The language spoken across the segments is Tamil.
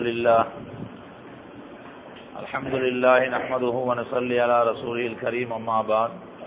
لله الحمد لله نحمده ونصلي على رسوله الكريم أما بعد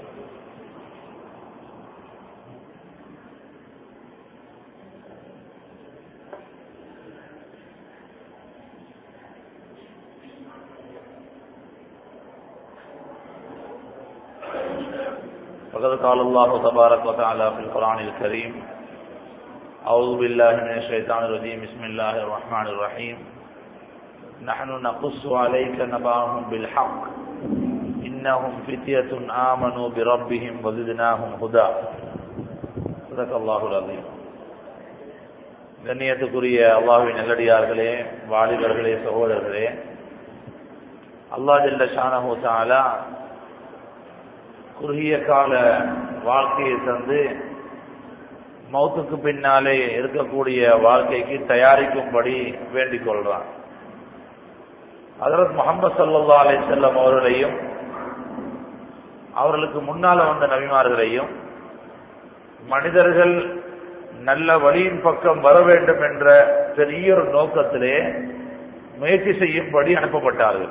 فقد قال الله تبارك وتعالى في القرآن الكريم أعوذ بالله من الشيطان الرجيم بسم الله الرحمن الرحيم نحن نقص عليك نبأهم بالحق إنهم فتية آمنوا بربهم وزدناهم هدى صدق الله العظيم கண்ணியத்துக்குரிய அல்லாஹ்வின் நல்லடியார்களே வாலிபர்களே சகோதரர்களே அல்லாஹ் ஜல்ல ஷானஹு தஆலா குறுகிய கால வாழ்க்கையை தந்து மௌத்துக்கு பின்னாலே இருக்கக்கூடிய வாழ்க்கைக்கு தயாரிக்கும்படி வேண்டிக் கொள்றான் அதரத் முகமது சல்லா அலை செல்லம் அவர்களையும் அவர்களுக்கு முன்னால வந்த நபிமார்களையும் மனிதர்கள் நல்ல வழியின் பக்கம் வர வேண்டும் என்ற பெரிய ஒரு நோக்கத்திலே முயற்சி செய்யும்படி அனுப்பப்பட்டார்கள்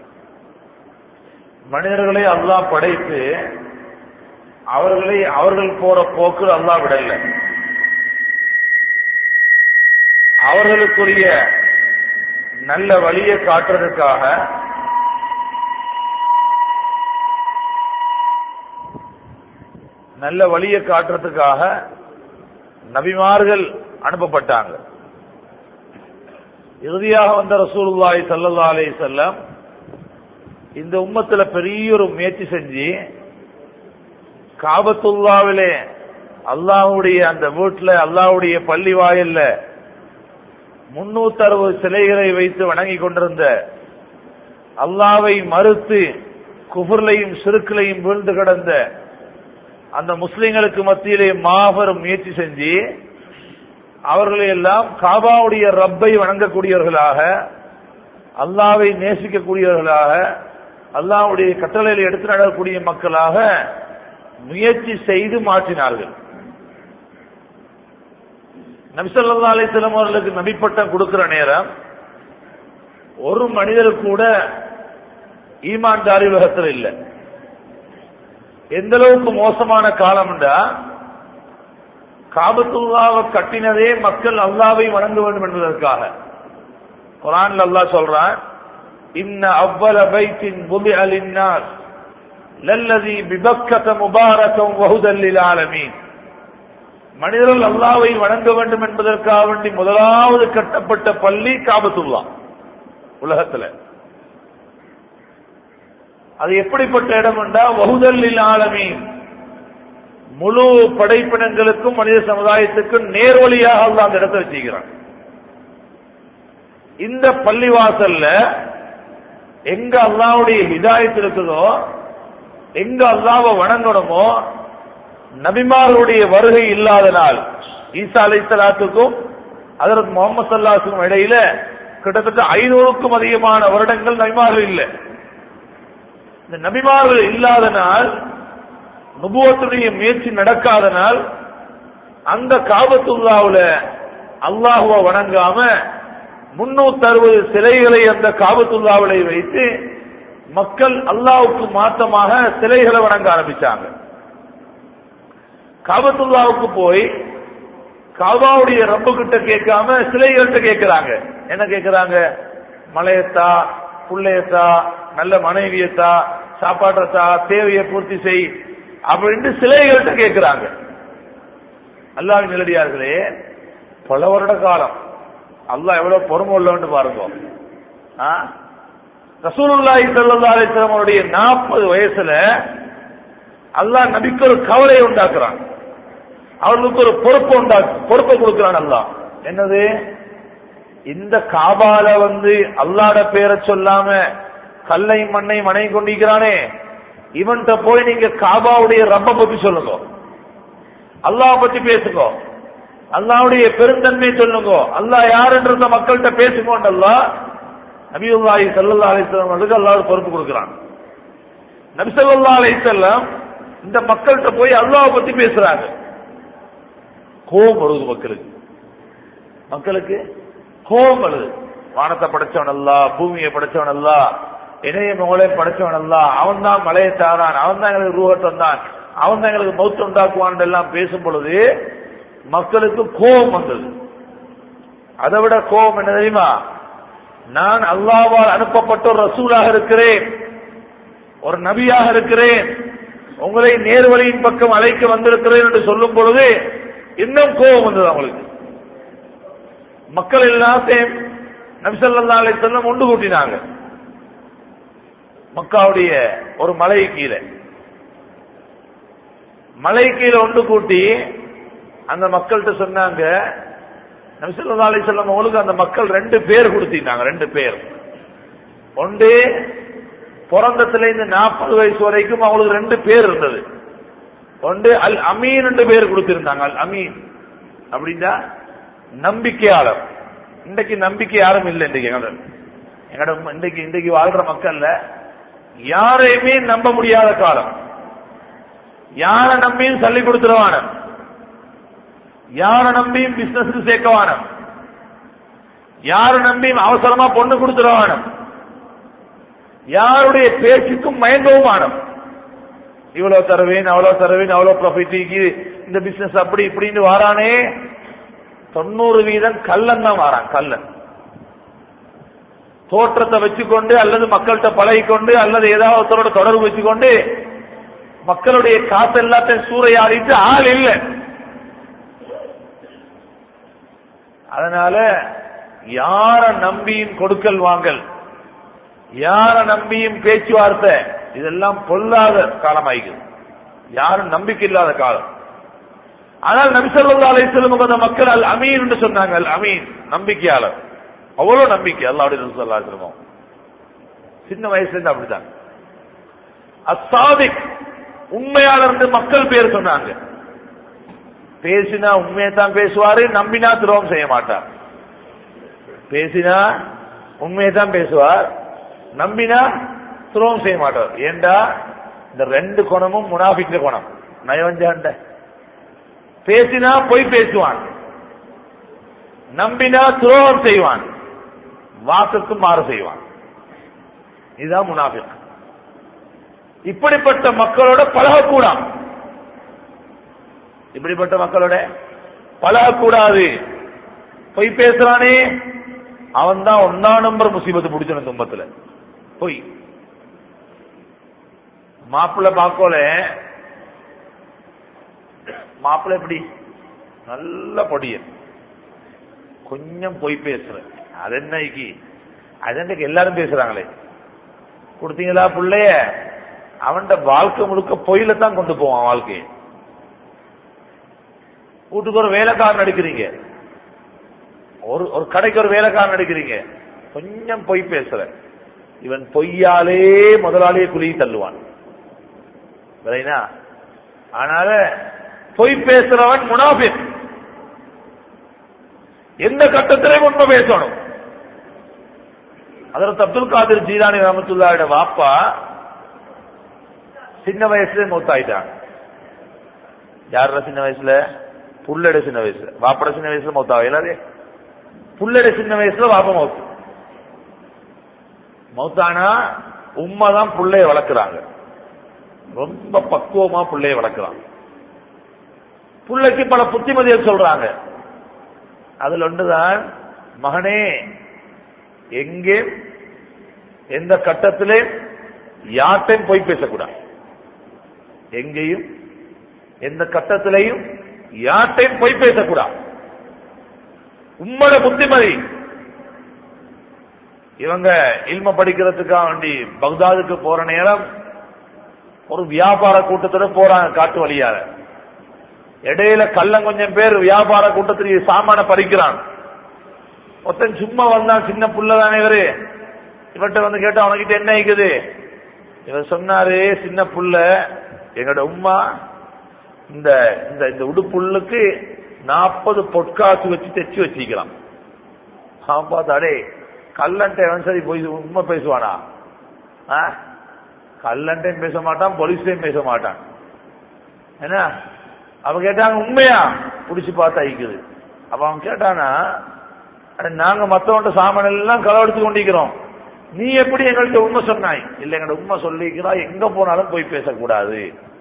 மனிதர்களை அல்லாஹ் படைத்து அவர்களை அவர்கள் போற போக்கு அல்லாஹ் விடல அவர்களுக்குரிய நல்ல வழியை காட்டுறதுக்காக நல்ல வழியை காட்டுறதுக்காக நபிமார்கள் அனுப்பப்பட்டாங்க இறுதியாக வந்த ரசூலுல்லாஹி சல்லா அலி செல்லம் இந்த உம்மத்துல பெரிய ஒரு முயற்சி செஞ்சு காபத்துல்லாவிலே அல்லாஹுடைய அந்த வீட்டுல அல்லாஹுடைய பள்ளி வாயில்ல முன்னூத்தி அறுபது சிலைகளை வைத்து வணங்கி கொண்டிருந்த அல்லாவை மறுத்து குபுர்லையும் சிறுக்களையும் வீழ்ந்து கிடந்த அந்த முஸ்லிம்களுக்கு மத்தியிலே மாபெரும் முயற்சி செஞ்சு அவர்களை எல்லாம் காபாவுடைய ரப்பை வணங்கக்கூடியவர்களாக அல்லாவை நேசிக்கக்கூடியவர்களாக அல்லாவுடைய கட்டளையில் எடுத்து நடக்கக்கூடிய மக்களாக முயற்சி செய்து மாற்றினார்கள் நபிசல்லா அலிஸ்லாம் அவர்களுக்கு நபிப்பட்டம் கொடுக்கிற நேரம் ஒரு மனிதர் கூட ஈமான் தாரிவகத்தில் இல்லை எந்த அளவுக்கு மோசமான காலம்டா காபத்துல்லாவை கட்டினதே மக்கள் அல்லாவை வணங்க வேண்டும் என்பதற்காக குரான் அல்லாஹ் சொல்றான் இன்ன அவ்வள பைத்தின் புலி அலின்னார் லல்லதி பிபக்கத முபாரகம் வகுதல்லில் ஆலமீன் மனிதர்கள் அல்லாவை வணங்க வேண்டும் என்பதற்காக வேண்டி முதலாவது கட்டப்பட்ட பள்ளி காபத்துல்லா உலகத்துல அது எப்படிப்பட்ட இடம் என்றா வகுதல்லில் ஆலமீன் முழு படைப்பினங்களுக்கும் மனித சமுதாயத்துக்கும் நேர்வழியாக அல்ல அந்த இடத்தை வச்சுக்கிறான் இந்த பள்ளிவாசல்ல எங்க அல்லாவுடைய ஹிதாயத்து இருக்குதோ எங்க அல்லாவை வணங்கணுமோ நபிமார்களுடைய வருகை இல்லாத நாள் ஈசா அலை சலாத்துக்கும் அதற்கு முகமது சல்லாத்துக்கும் இடையில கிட்டத்தட்ட ஐநூறுக்கும் அதிகமான வருடங்கள் நபிமார்கள் இல்லை இந்த நபிமார்கள் இல்லாத நாள் நுபுவத்துடைய முயற்சி நடக்காத நாள் அந்த காபத்துல்லாவுல அல்லாஹுவ வணங்காம முன்னூத்தி அறுபது சிலைகளை அந்த காபத்துல்லாவிலை வைத்து மக்கள் அல்லாவுக்கு மாத்தமாக சிலைகளை வணங்க ஆரம்பிச்சாங்க காபத்துல்லாவுக்கு போய் காபாவுடைய ரப்பு கிட்ட கேட்காம சிலைகள்கிட்ட கேட்கிறாங்க என்ன கேட்கிறாங்க மலையத்தா புள்ளையத்தா நல்ல மனைவியத்தா சாப்பாட்டத்தா தேவையை பூர்த்தி செய் அப்படின்ட்டு சிலைகள்கிட்ட கேட்கிறாங்க அல்லாவின் நிலடியார்களே பல வருட காலம் அல்லாஹ் எவ்வளவு பொறுமை உள்ளவன்னு பாருங்க ரசூலுல்லாஹி ஸல்லல்லாஹு அலைஹி வஸல்லம் அவருடைய 40 வயசுல அல்லாஹ் நபிக்கு ஒரு கவலை உண்டாக்குறான் அவர்களுக்கு ஒரு பொறுப்பு உண்டாக்கு பொறுப்பை கொடுக்கிறான் அல்லாஹ் என்னது இந்த காபால வந்து அல்லாட பேரை சொல்லாம கல்லை மண்ணை மனை கொண்டிருக்கிறானே இவன்கிட்ட போய் நீங்க காபாவுடைய ரப்ப பத்தி சொல்லுங்க அல்லாஹ் பத்தி பேசுங்க அல்லாவுடைய பெருந்தன்மை சொல்லுங்க அல்லாஹ் யாருன்றத மக்கள்கிட்ட பேசுங்கோண்டல்லா நபியுல்லாஹி சல்லா அலிஸ்லாம் அவர்களுக்கு அல்லாஹ் பொறுப்பு கொடுக்கிறான் நபி ஸல்லல்லாஹு அலைஹி வஸல்லம் இந்த மக்கள்கிட்ட போய் அல்லாஹ் பத்தி பேசுறாங்க கோபம் வருது மக்களுக்கு மக்களுக்கு கோபம் வருது வானத்தை படைச்சவன் அல்ல பூமியை படைச்சவன் அல்ல இணைய மகளை படைச்சவன் அல்ல அவன் தான் மலையை தாரான் அவன் தான் எங்களுக்கு ரூஹத் வந்தான் அவன் தான் எங்களுக்கு மௌத்து உண்டாக்குவான் எல்லாம் பேசும் பொழுது மக்களுக்கு கோபம் வந்தது அதை விட கோபம் என்ன தெரியுமா நான் அல்லாவால் அனுப்பப்பட்ட ஒரு ரசூலாக இருக்கிறேன் ஒரு நபியாக இருக்கிறேன் உங்களை நேர்வழியின் பக்கம் அழைக்க வந்திருக்கிறேன் என்று சொல்லும் பொழுது இன்னும் கோபம் வந்தது அவங்களுக்கு மக்கள் எல்லாத்தையும் நபிசல்லா அலை செல்லம் ஒன்று கூட்டினாங்க மக்காவுடைய ஒரு மலை கீழே மலை கீழே ஒன்று கூட்டி அந்த மக்கள்கிட்ட சொன்னாங்க நபிசல்லா அலை செல்லம் அவங்களுக்கு அந்த மக்கள் ரெண்டு பேர் கொடுத்திருந்தாங்க ரெண்டு பேர் ஒன்று பிறந்தத்துல இருந்து நாற்பது வயசு வரைக்கும் அவங்களுக்கு ரெண்டு பேர் இருந்தது ஒன்று அல் அமீன் ரெண்டு பேர் கொடுத்திருந்தாங்க அல் அமீன் அப்படின்னா நம்பிக்கையாளர் இன்றைக்கு நம்பிக்கை யாரும் இல்லை இன்றைக்கு எங்களோட எங்களோட இன்றைக்கு இன்றைக்கு வாழ்ற மக்கள்ல யாரையுமே நம்ப முடியாத காலம் யாரை நம்பியும் சல்லி கொடுத்துருவான யாரை நம்பியும் பிசினஸ்க்கு சேர்க்கவான யாரை நம்பியும் அவசரமா பொண்ணு கொடுத்துருவான யாருடைய பேச்சுக்கும் மயங்கவும் ஆனம் இவ்வளவு தருவேன் அவ்வளவு தருவேன் அவ்வளவு ப்ராஃபிட்டிக்கு இந்த பிசினஸ் அப்படி இப்படின்னு வாரானே தொண்ணூறு வீதம் கல்லன் தான் வாரான் கல்லன் தோற்றத்தை வச்சுக்கொண்டு அல்லது மக்கள்கிட்ட பழகிக்கொண்டு அல்லது ஏதாவது ஒருத்தரோட தொடர்பு வச்சுக்கொண்டு மக்களுடைய காசு எல்லாத்தையும் சூறையாடிட்டு ஆள் இல்லை அதனால யார நம்பியும் கொடுக்கல் வாங்கல் யார நம்பியும் பேச்சுவார்த்தை இதெல்லாம் பொல்லாத காலம் ஆகிக்குது யாரும் நம்பிக்கை இல்லாத காலம் ஆனால் நபிசல்லா அலிஸ்லம் அந்த மக்கள் அல் அமீன் என்று சொன்னாங்க அல் அமீன் நம்பிக்கையாளர் அவ்வளவு நம்பிக்கை அல்லாவுடைய ரசூல்லா அலிஸ்லமும் சின்ன வயசுல இருந்து அப்படித்தான் அசாதிக் உண்மையாளர் என்று மக்கள் பேர் சொன்னாங்க பேசினா உண்மையை தான் பேசுவாரு நம்பினா துரோகம் செய்ய மாட்டார் பேசினா உண்மையை தான் பேசுவார் நம்பினா துரோகம் செய்ய மாட்டார் ஏண்டா இந்த ரெண்டு குணமும் முனாஃபிக்கிற குணம் நயவஞ்சாண்ட பேசினா பொய் பேசுவான் நம்பினா துரோகம் செய்வான் வாக்குக்கு மாறு செய்வான் இதுதான் முனாஃபிக் இப்படிப்பட்ட மக்களோட பழகக்கூடாது இப்படிப்பட்ட மக்களோட பழகக்கூடாது பொய் பேசுறானே அவன் தான் ஒன்னா நம்பர் முசீபத்து பிடிச்சன துன்பத்துல பொய் மாப்பிள்ள பாக்கோல மாப்பிள்ள எப்படி நல்ல பொடியன் கொஞ்சம் பொய் பேசுற அது என்னைக்கு அது என்னைக்கு எல்லாரும் பேசுறாங்களே கொடுத்தீங்களா பிள்ளைய அவன் வாழ்க்கை முழுக்க பொயில தான் கொண்டு போவான் வாழ்க்கையை வீட்டுக்கு ஒரு வேலைக்காரன் எடுக்கிறீங்க ஒரு ஒரு கடைக்கு ஒரு வேலைக்காரன் எடுக்கிறீங்க கொஞ்சம் பொய் பேசுற இவன் பொய்யாலே முதலாளியை குலுகி தள்ளுவான் விளைனா ஆனால பொய் பேசுறவன் முனாபின் எந்த கட்டத்திலையும் உண்மை பேசணும் அதற்கு அப்துல் காதிர் ஜீலானி ரஹமத்துல்லாவோட வாப்பா சின்ன வயசுல மூத்தாயிட்டான் யார சின்ன வயசுல புள்ளட சின்ன வயசுல வாப்பட சின்ன வயசுல மௌத்தாவா எல்லாரே புள்ளட சின்ன வயசுல வாப்ப மௌத்து மௌத்தானா உம்மா தான் புள்ளைய வளர்க்குறாங்க ரொம்ப பக்குவமா புள்ளைய வளர்க்குறாங்க புள்ளைக்கு பல புத்திமதிகள் சொல்றாங்க அதுல ஒன்றுதான் மகனே எங்கே எந்த கட்டத்திலே யார்ட்டையும் போய் பேசக்கூடாது எங்கேயும் எந்த கட்டத்திலையும் யார்ட்டையும் போய் பேசக்கூடாது உம்மோட புத்திமதி இவங்க இல்ம படிக்கிறதுக்காக வேண்டி பக்தாதுக்கு போற நேரம் ஒரு வியாபார கூட்டத்தோட போறாங்க காட்டு வழியால இடையில கள்ளம் கொஞ்சம் பேர் வியாபார கூட்டத்துக்கு சாமான பறிக்கிறான் ஒருத்தன் சும்மா வந்தான் சின்ன புள்ள தானே இவரு இவர்கிட்ட வந்து கேட்டா அவனகிட்ட என்ன இருக்குது இவர் சொன்னாரு சின்ன புள்ள எங்களோட உம்மா இந்த இந்த இந்த உடுப்புள்ளுக்கு நாற்பது பொற்காசு வச்சு தைச்சு வச்சிக்கலாம் அவன் பார்த்தாடே கல்லன்ட்ட எவன் சரி போய் உண்மை பேசுவானா ஆ? கல்லன்ட்டையும் பேச மாட்டான் போலீஸ்டையும் பேச மாட்டான் என்ன அவ கேட்டாங்க உண்மையா புடிச்சு பார்த்தா ஐக்குது அப்ப அவன் கேட்டானா அட, நாங்க மத்தவன்ட்ட சாமான் எல்லாம் களவெடுத்து கொண்டிருக்கிறோம் நீ எப்படி எங்கள்கிட்ட உண்மை சொன்னாய் இல்ல எங்கள்ட்ட உண்மை சொல்லிக்கிறா எங்க போனாலும் போய் பேசக்கூடாது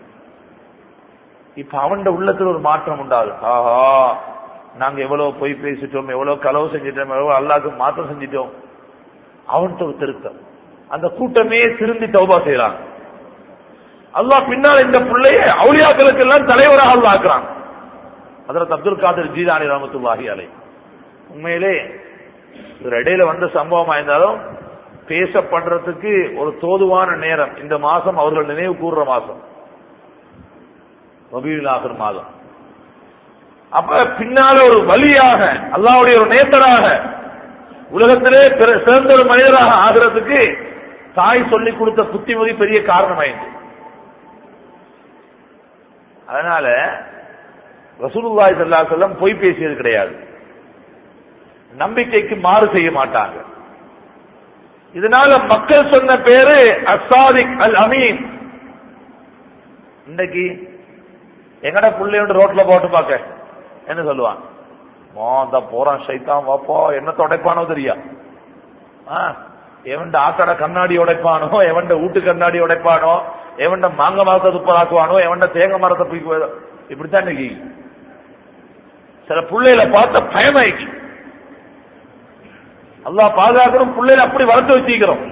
இப்ப அவன் உள்ளத்துல ஒரு மாற்றம் உண்டாது ஆஹா நாங்க எவ்வளவு பொய் பேசிட்டோம் எவ்வளவு களவு செஞ்சிட்டோம் எவ்வளவு அல்லாக்கு மாற்றம் செஞ்சிட்டோம் அவன்கிட்ட ஒரு திருத்தம் அந்த கூட்டமே திரும்பி தௌபா செய்யறாங்க அல்லாஹ் பின்னால் இந்த பிள்ளைய அவுளியாக்களுக்கு எல்லாம் தலைவராக அல்லாஹ் ஆக்குறான் அதற்கு அப்துல் காதர் ஜீதானி ரஹமத்துல்லாஹி அலை உண்மையிலே ஒரு இடையில வந்த சம்பவமா இருந்தாலும் பேசப்படுறதுக்கு ஒரு தோதுவான நேரம் இந்த மாசம் அவர்கள் நினைவு கூறுற மாசம் ரபியுல் ஆகிற மாதம் அப்ப பின்னால ஒரு வழியாக அல்லாவுடைய ஒரு நேத்தராக உலகத்திலே பிற- சிறந்த ஒரு மனிதராக ஆகிறதுக்கு தாய் சொல்லிக் கொடுத்த புத்திமதி பெரிய காரணமாயிடுச்சு அதனால ரசூலுல்லாஹி ஸல்லல்லாஹு அலைஹி வஸல்லம் பொய் பேசியது கிடையாது நம்பிக்கைக்கு மாறு செய்ய மாட்டாங்க இதனால மக்கள் சொன்ன பேரு அசாதிக் அல் அமீன் இன்னைக்கு எங்கட புள்ளையோட ரோட்ல போட்டு பார்க்க என்ன சொல்லுவான் மோந்த போறான் சைத்தான் வாப்பா என்ன தொடைப்பானோ தெரியா ஆ, எவன்ட ஆக்கட கண்ணாடி உடைப்பானோ எவன்ட வீட்டு கண்ணாடி உடைப்பானோ எவன்ட மாங்க மரத்தை துப்பலாக்குவானோ எவன்ட தேங்க மரத்தை போய் இப்படித்தான் இன்னைக்கு சில புள்ளைகளை பார்த்த பயமாயிக்கு அல்லாஹ் பாதுகாக்கிறோம் பிள்ளைகளை அப்படி வளர்த்து வச்சிருக்கிறோம்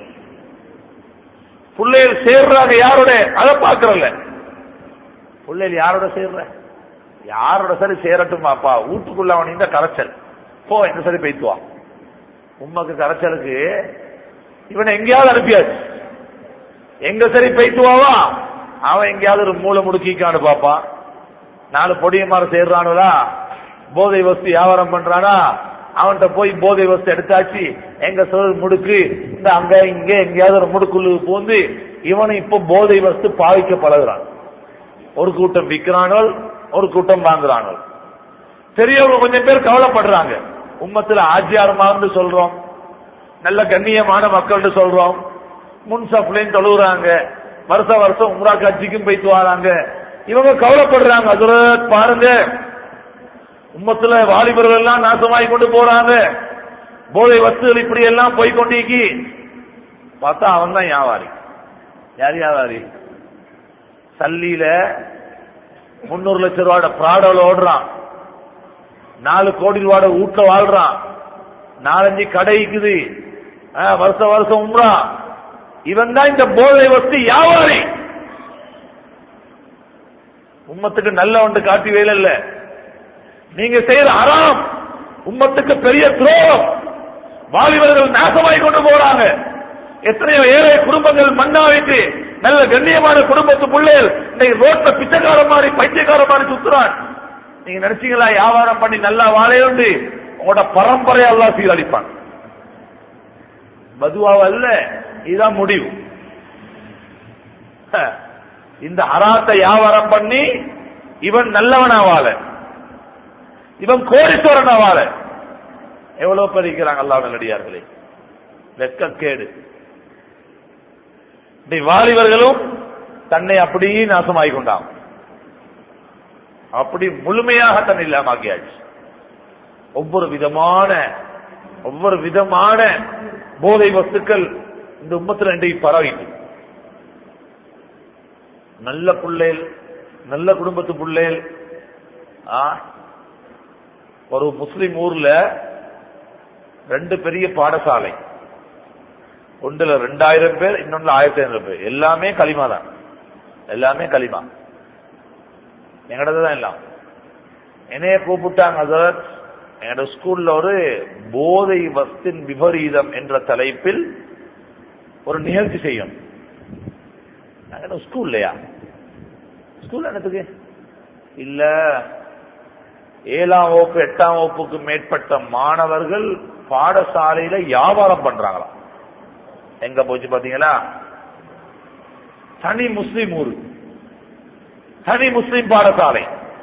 பிள்ளைகள் சேர்றாங்க யாரோட அதை பாக்குறல்ல பிள்ளைகள் யாரோட சேர்ற யாரோட சரி சேரட்டும் பாப்பா வீட்டுக்குள்ள அவன் இந்த கரைச்சல் போ எங்க சரி பேத்துவா உம்மக்கு கரைச்சலுக்கு இவனை எங்கேயாவது அனுப்பியாச்சு எங்க சரி பேத்துவாவா அவன் எங்கேயாவது ஒரு மூளை முடுக்கிக்கான்னு பாப்பான் நாலு பொடியமார சேர்றானுலா போதை வஸ்து வியாபாரம் பண்றானா அவன்கிட்ட போய் போதை வஸ்து எடுத்தாச்சு எங்க சொல் முடுக்கு இந்த அங்க இங்க எங்கேயாவது ஒரு முடுக்குள்ளு பூந்து இவனை இப்ப போதை வஸ்து பாவிக்க பழகுறான் ஒரு கூட்டம் விற்கிறானோல் ஒரு கூட்டம் வாங்குறானோல் பெரியவங்க கொஞ்சம் பேர் கவலைப்படுறாங்க உம்மத்துல ஆச்சியாரமான்னு சொல்றோம் நல்ல கண்ணியமான மக்கள்னு சொல்றோம் முன்சப்லையும் தொழுகிறாங்க வருஷ வருஷம் உம்ரா காட்சிக்கும் போயிட்டு வராங்க இவங்க கவலைப்படுறாங்க அதுல பாருங்க உம்மத்துல வாலிபர்கள் எல்லாம் நாசமாகி கொண்டு போறாங்க போதை வஸ்துகள் இப்படி எல்லாம் போய் கொண்டிருக்கி பார்த்தா அவன் தான் வியாபாரி யார் வியாபாரி சல்லியில முன்னூறு லட்சம் ரூபாயோட ப்ராடோல ஓடுறான் நாலு கோடி ரூபாயோட வீட்டுல வாழ்றான் நாலஞ்சு கடை இருக்குது ஆ, வருஷம் வருஷம் உம்ரா இவன் தான் இந்த போதை வஸ்து வியாபாரி உம்மத்துக்கு நல்ல ஒன்று காட்டி வேலை இல்ல நீங்க செய்யற அறாம் உம்மத்துக்கு பெரிய துரோகம் வாலிபர்கள் நாசமாய் கொண்டு போறாங்க எத்தனையோ ஏழை குடும்பங்கள் மண்ணாவிட்டு நல்ல கண்ணியமான குடும்பத்து பிள்ளைகள் இன்னைக்கு ரோட்ல பிச்சைக்கார மாதிரி பைத்தியக்கார மாதிரி சுத்துறான் நீங்க நினைச்சீங்களா வியாபாரம் பண்ணி நல்லா வாழையுண்டு உங்களோட பரம்பரையை எல்லாம் சீரழிப்பான் பதுவாவ அல்ல இதுதான் முடிவு ஹ, இந்த அராத்தை வியாபாரம் பண்ணி இவன் நல்லவனா வாழ இவன் கோடீஸ்வரனா வாழ எவ்வளவு பதிக்கிறாங்க அல்லாஹ் நல்லடியார்களே வெக்கக்கேடு இப்படி வாலிபர்களும் தன்னை அப்படியே நாசமாகிக் கொண்டான் அப்படி முழுமையாக தன்னை இல்லாமாக்கியாச்சு ஒவ்வொரு விதமான ஒவ்வொரு விதமான போதை வஸ்துக்கள் இந்த உம்மத்துல இன்றைக்கு பரவிட்டு நல்ல புள்ளைகள் நல்ல குடும்பத்து புள்ளைகள் ஆ, ஒரு முஸ்லிம் ஊர்ல ரெண்டு பெரிய பாடசாலை ஒன்றுல ரெண்டாயிரம் பேர் இன்னொன்றுல ஆயிரத்தி ஐநூறு பேர் எல்லாமே களிமா தான் எல்லாமே களிமா எங்கடது தான் எல்லாம் என்னைய கூப்பிட்டாங்க ஹசரத் என்னோட ஸ்கூல்ல ஒரு போதை வஸ்தின் விபரீதம் என்ற தலைப்பில் ஒரு நிகழ்ச்சி செய்யும் நாங்க ஸ்கூல்லையா ஸ்கூல் என்னத்துக்கு இல்ல ஏழாம் வகுப்பு எட்டாம் வகுப்புக்கு மேற்பட்ட மாணவர்கள் பாடசாலையில வியாபாரம் பண்றாங்களாம் எங்க போச்சு பாத்தீங்களா தனி முஸ்லிம் ஊர் தனி முஸ்லிம் பாடசாலை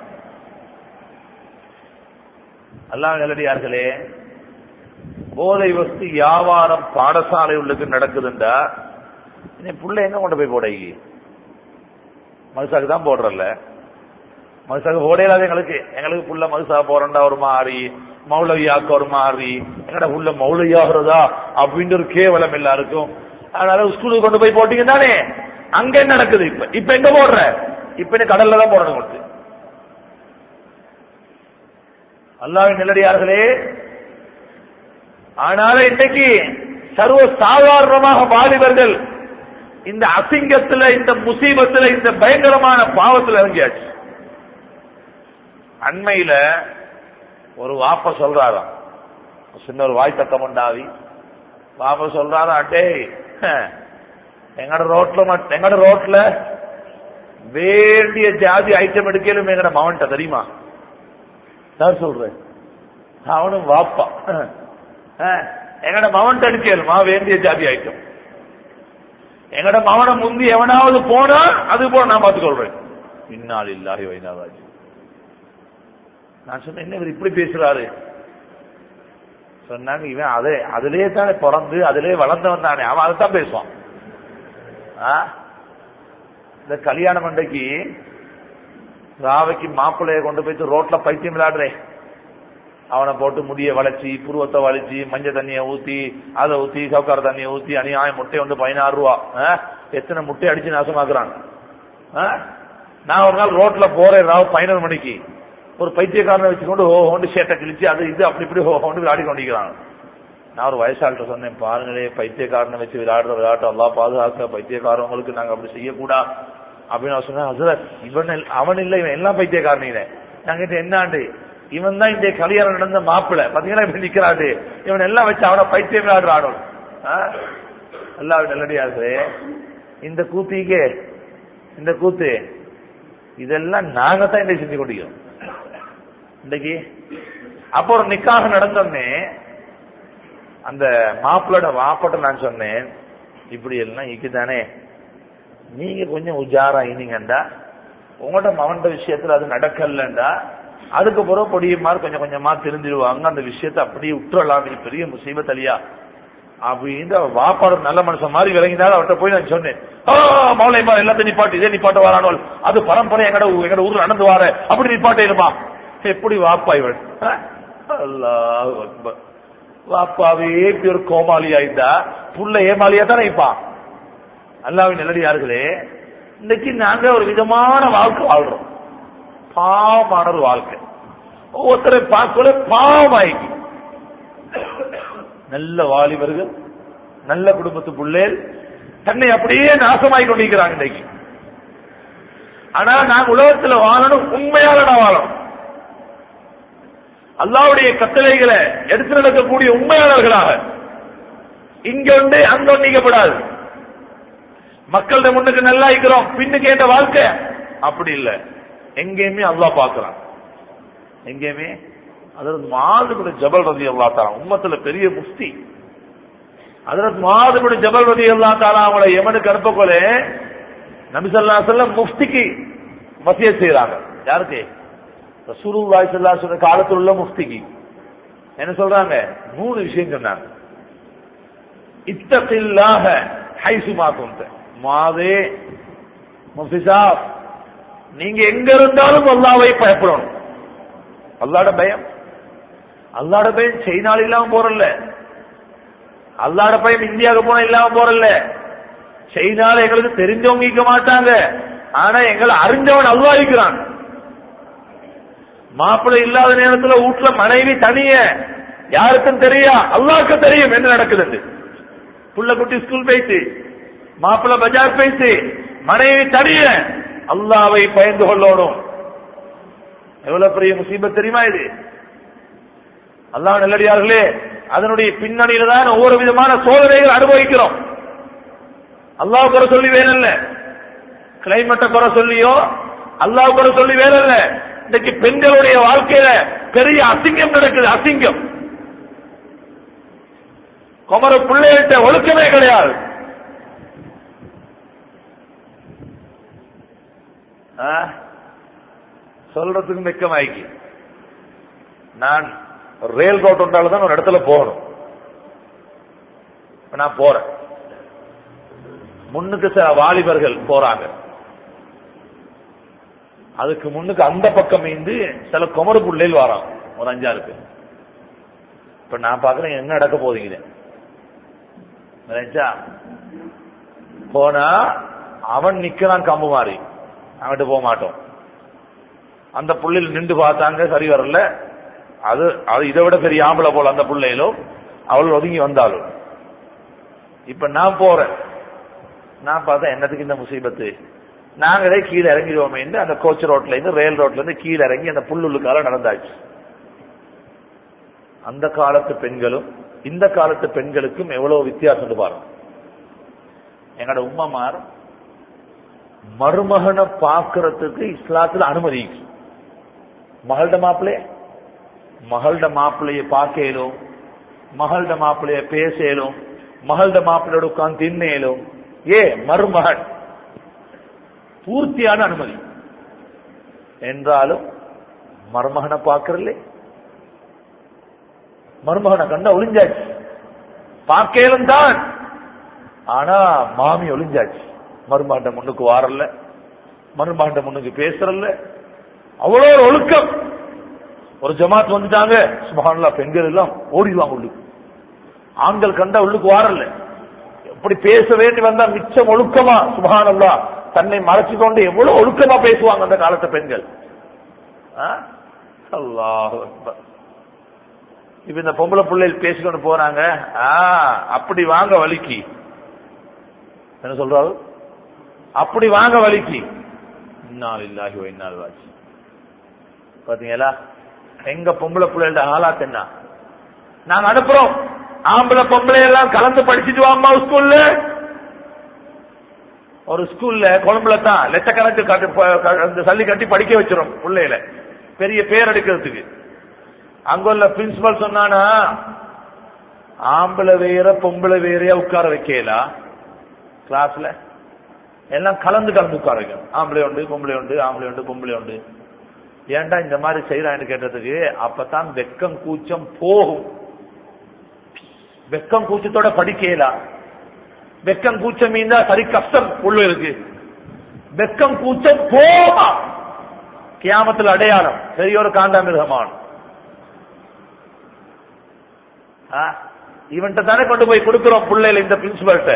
அல்லாஹ் நல்லடியார்களே போதை வஸ்து வியாபாரம் பாடசாலை உள்ளுக்கு நடக்குதுண்டா இனி புள்ள எங்க கொண்டு போய் போட மதுசாக்கு தான் போடுறல்ல மதுசாக்கு போடையிலாது எங்களுக்கு எங்களுக்கு புள்ள மதுசா போறண்டா ஒரு மாதிரி மௌலவியாக்க ஒரு மாதிரி எங்கட உள்ள மௌலவியாகிறதா அப்படின்ற ஒரு கேவலம் எல்லாருக்கும் அதனால ஸ்கூலுக்கு கொண்டு போய் போட்டீங்க தானே அங்க என்ன நடக்குது இப்ப இப்ப எங்க போடுற இப்ப என்ன கடல்ல தான் போடணும் கொடுத்து அல்லாவின் நிலடியார்களே ஆனால இன்னைக்கு சர்வ சாதாரணமாக வாலிபர்கள் இந்த அசிங்கத்துல இந்த முசீபத்துல இந்த பயங்கரமான பாவத்துல இறங்கியாச்சு அண்மையில ஒரு வாப்ப சொல்றாராம் சின்ன ஒரு வாய் தக்கம் உண்டாவி வாப்ப சொல்றாரா டேய் எங்கட ரோட்ல மட்- எங்கட ரோட்ல வேண்டிய ஜாதி ஐட்டம் எடுக்கலும் எங்கட மவன்ட்ட தெரியுமா நான் சொல்றேன் அவனும் வாப்பா அஹ், எங்கட மவன்ட்ட எடுக்கலுமா வேண்டிய ஜாதி ஐட்டம் எங்கட மவனை முந்தி எவனாவது போனா அது போல நான் பார்த்து சொல்றேன் இன்னால் இல்லாஹி வைனாராஜ் நான் சொன்னேன் என்ன இவர் இப்படி பேசுறாரு சொன்னாங்க இவன் அதே அதிலே தானே பிறந்து அதிலே வளர்ந்தவன் தானே அவன் அதைத்தான் பேசுவான் ஆ? இந்த கல்யாண மண்டைக்கு ராவைக்கு மாப்பிள்ளைய கொண்டு போயிட்டு ரோட்ல பைத்தியம் விளையாடுறேன் அவனை போட்டு முடிய வளைச்சி புருவத்தை வளைச்சி மஞ்சள் தண்ணியை ஊத்தி அதை ஊத்தி சவுக்கார தண்ணியை ஊத்தி அநியாயம் முட்டை வந்து பதினாறு ரூபா ஆ? எத்தனை முட்டை அடிச்சு நாசமாக்குறான் ஆ? நான் ஒரு நாள் ரோட்ல போறேன் ராவ் பதினொரு மணிக்கு ஒரு பைத்தியக்காரனை வச்சுக்கொண்டு ஹோ ஹோண்டு சேட்டை கிழிச்சு அது இது அப்படி இப்படி ஹோ ஹோண்டு விளையாடி கொண்டிருக்கிறான் நான் ஒரு வயசாள்கிட்ட சொன்னேன் பாருங்களே பைத்தியக்காரனை வச்சு விளையாடுற விளையாட்டு அல்லா பாதுகாக்க பைத்தியக்காரவங்களுக்கு நாங்க அப்படி செய்யக்கூடா அப்படின்னு நான் சொன்னேன் ஹசரத் இவன் இல்ல- அவன் இல்ல இவன் எல்லாம் பைத்தியக்காரனே நான் கேட்டேன் என்னாண்டு இவன் தான் இந்த கல்யாணம் நடந்த மாப்பிள்ளை பாத்தீங்களா இப்படி நிக்கிறாடு இவன் எல்லாம் வச்சு அவனை பைத்தியம் விளையாடுறானோ எல்லாம் நல்லடியாரு இந்த கூத்திக்கே இந்த கூத்து இதெல்லாம் நாங்க தான் இன்றைக்கு செஞ்சு கொண்டிருக்கிறோம் இன்னைக்கு அப்போ ஒரு நிக்காக நடந்தோடனே அந்த மாப்பிள்ளோட வாப்பட்ட நான் சொன்னேன் இப்படி எல்லாம் இக்குதானே நீங்க கொஞ்சம் உஜாரா இனீங்கண்டா உங்களோட மவன்ட விஷயத்துல அது நடக்கலண்டா அதுக்கு பிறகு பொடியுமாறு கொஞ்சம் கொஞ்சமா தெரிஞ்சிருவாங்க அந்த விஷயத்தை அப்படியே விட்டுறலாம் இது பெரிய முசீபத் அலியா அப்படின்னு அவ வாப்பாடு நல்ல மனுஷன் மாதிரி விளங்கினாலும் அவர்கிட்ட போய் நான் சொன்னேன் "ஆ, மௌலைமா எல்லாத்தையும் நிப்பாட்டு இதே நிப்பாட்ட வரானோல் அது பரம்பரை எங்கட ஊ- எங்கட ஊர்ல நடந்து வார அப்படி நிப்பாட்டேருமா எப்படி வாப்பா இவன் அல்லாஹ் அக்பர் வாப்பாவே இப்படி ஒரு கோமாளி ஆயிட்டா புள்ள ஏமாளியா தானே இருப்பான் அல்லாவின் நல்லடியார்களே இன்னைக்கு நாங்க ஒரு விதமான வாழ்க்கை வாழ்றோம் பாவமான ஒரு வாழ்க்கை ஒவ்வொருத்தரை பார்க்கல பாவமாயிக்கு நல்ல வாலிபர்கள் நல்ல குடும்பத்து பிள்ளைகள் தன்னை அப்படியே நாசமாய் கொண்டிருக்கிறாங்க இன்னைக்கு ஆனா நாங்க உலகத்துல வாழணும் உண்மையாளனா வாழணும் அல்லாவுடைய கட்டளைகளை எடுத்து நடக்கக்கூடிய உண்மையாளர்களாக இங்க உண்டு அங்க ஒன்று நீக்கப்படாது மக்கள்கிட்ட முன்னுக்கு நல்லா இருக்கிறோம் பின்னுக்கு ஏற்ற வாழ்க்கை அப்படி இல்லை எங்கேயுமே அல்லாஹ் பார்க்கிறான் எங்கேயுமே அதற்கு மாதுபடி ஜபல் ரதி அல்லா தாரா உம்மத்துல பெரிய முஃப்தி அதற்கு மாதுபடி ஜபல் ரதி அல்லா தாரா அவங்கள எமனுக்கு அனுப்பக்கொள்ள நபிசல்லா செல்லம் முஃப்திக்கு வசிய செய்யறாங்க யாருக்கு ரசூலுல்லாஹி ஸல்லல்லாஹு அலைஹி வஸல்லம் காலத்தில் உள்ள முஃப்திக்கு என்ன சொல்றாங்க மூணு விஷயம் சொன்னாங்க இத்தகில்லாஹ ஹைசுமா குந்த மாதே முஃப்தி சாப் நீங்க எங்க இருந்தாலும் அல்லாவை பயப்படணும் அல்லாட பயம் அல்லாட பயம் சைனால இல்லாம போறல்ல அல்லாட பயம் இந்தியாவுக்கு போனா இல்லாம போறல்ல சைனால எங்களுக்கு தெரிஞ்சவங்க இருக்க மாட்டாங்க ஆனா எங்களை அறிஞ்சவன் அல்லா இருக்கிறான் மாப்பிள்ளை இல்லாத நேரத்துல வீட்டுல மனைவி தனிய யாருக்கும் தெரியா அல்லாவுக்கு தெரியும் என்ன நடக்குது புள்ள குட்டி ஸ்கூல் போயிட்டு மாப்பிள்ளை பஜார் போயிட்டு மனைவி தனிய அல்லாவை பயந்து கொள்ளணும் எவ்வளவு பெரிய முசீபத் தெரியுமா இது அல்லாஹ் நல்லடியார்களே அதனுடைய பின்னணியில தான் ஒவ்வொரு விதமான சோதனைகள் அனுபவிக்கிறோம் அல்லாஹ் குறை சொல்லி வேறல்ல கிளைமேட்டை குறை சொல்லியோ அல்லாஹ் குறை சொல்லி வேறல்ல இன்னைக்கு பெண்களுடைய வாழ்க்கையில பெரிய அசிங்கம் நடக்குது அசிங்கம் குமர பிள்ளைகிட்ட ஒழுக்கமே கிடையாது ஆ? சொல்றதுக்கு மிக்கமாய்க்கு நான் ரயில் ரோட் ஒன்றால தான் ஒரு இடத்துல போகணும் இப்ப நான் போறேன் முன்னுக்கு சில வாலிபர்கள் போறாங்க அதுக்கு முன்னுக்கு அந்த பக்கம் இருந்து சில குமர புள்ளையில் வரான் ஒரு அஞ்சாறு பேர் இப்ப நான் பாக்குறேன் என்ன நடக்க போதீங்க நினைச்சா போனா அவன் நிக்கிறான் கம்பு மாறி அங்கிட்டு போக மாட்டோம் அந்த புள்ளையில் நின்று பார்த்தாங்க சரி வரல அது அது இதை விட பெரிய ஆம்பளை போல அந்த புள்ளையிலும் அவள் ஒதுங்கி வந்தாலும் இப்ப நான் போறேன் நான் பார்த்தா என்னத்துக்கு இந்த முசீபத்து நாங்களே கீழே இறங்கிடுவோமே அந்த கோச் ரோட்ல இருந்து ரயில் ரோட்ல இருந்து கீழே இறங்கி அந்த புல்லுள்ளுக்கால நடந்தாச்சு அந்த காலத்து பெண்களும் இந்த காலத்து பெண்களுக்கும் எவ்வளவு வித்தியாசம் பாருங்க எங்களோட உம்மமார் மருமகனை பார்க்கறதுக்கு இஸ்லாத்துல அனுமதி இருக்கு. மகள்ட மாப்பிள்ளைய மகள்ட மாப்பிள்ளைய பார்க்கலும் மகள்ட மாப்பிள்ளைய பேசலும் மகள்ட மாப்பிள்ளையோட உட்கார்ந்து தின்னேலும் ஏ மருமகன் பூர்த்தியான அனுமதி என்றாலும் மருமகனை பார்க்கறல்ல மருமகனை கண்டா ஒளிஞ்சாச்சு பார்க்கலும் தான் ஆனா மாமி ஒளிஞ்சாச்சு மருமகண்ட முன்னுக்கு வாரல்ல மருமகண்ட முன்னுக்கு பேசுறல்ல அவ்வளோ ஒரு ஒழுக்கம் ஒரு ஜமாத் வந்துட்டாங்க சுபஹானல்லா பெண்கள் எல்லாம் ஓடிடுவாங்க உள்ளுக்கு ஆண்கள் கண்டா உள்ளுக்கு வாரல்ல எப்படி பேச வேண்டி வந்தா மிச்சம் ஒழுக்கமா சுபஹானல்லா தன்னை மறைச்சு கொண்டு எவ்வளவு ஒழுக்கமா பேசுவாங்க அந்த காலத்து பெண்கள் ஆ? அல்லாஹ் அக்பர். இப்ப இந்த பொம்பளை பிள்ளைகள் பேசிக்கொண்டு போறாங்க ஆ அப்படி வாங்க வலிக்கு என்ன சொல்றாரு அப்படி வாங்க வலிக்கு இன்னால் இல்லாஹி வ இன்னால் வாஜி பாத்தீங்களா எங்க பொம்பளை பிள்ளைகளோட ஆளாத் என்ன நாங்க அனுப்புறோம் ஆம்பளை பொம்பளை எல்லாம் கலந்து படிச்சுட்டு வாம்மா ஸ்கூல்ல ஒரு ஸ்கூல்ல கொழம்புல தான் லட்சக்கணக்கு கட்டு ப- க- அந்த சல்லி கட்டி படிக்க வச்சிரும் பிள்ளையில பெரிய பேர் எடுக்கிறதுக்கு அங்க உள்ள பிரின்சிபல் சொன்னானா ஆம்பளை வேற பொம்பளை வேறையா உட்கார வைக்கலா கிளாஸ்ல எல்லாம் கலந்து கலந்து உட்கார வைக்கணும் ஆம்பளை உண்டு பொம்பளை உண்டு ஆம்பளை உண்டு பொம்பளை உண்டு ஏன்டா இந்த மாதிரி செய்யறான்னு கேட்டதுக்கு அப்பதான் வெக்கம் கூச்சம் போகும் வெக்கம் கூச்சத்தோட படிக்கலாம் வெக்கம் கூச்சம் மீந்தா சரி கஷ்டம் உள்ள இருக்கு வெக்கம் கூச்சம் போமா கியாமத்தில் அடையாளம் பெரியோர் காண்டாமிருகமான இவன்ட்ட தானே கொண்டு போய் கொடுக்கிறோம் பிள்ளைல இந்த பிரின்சிபல்ட்ட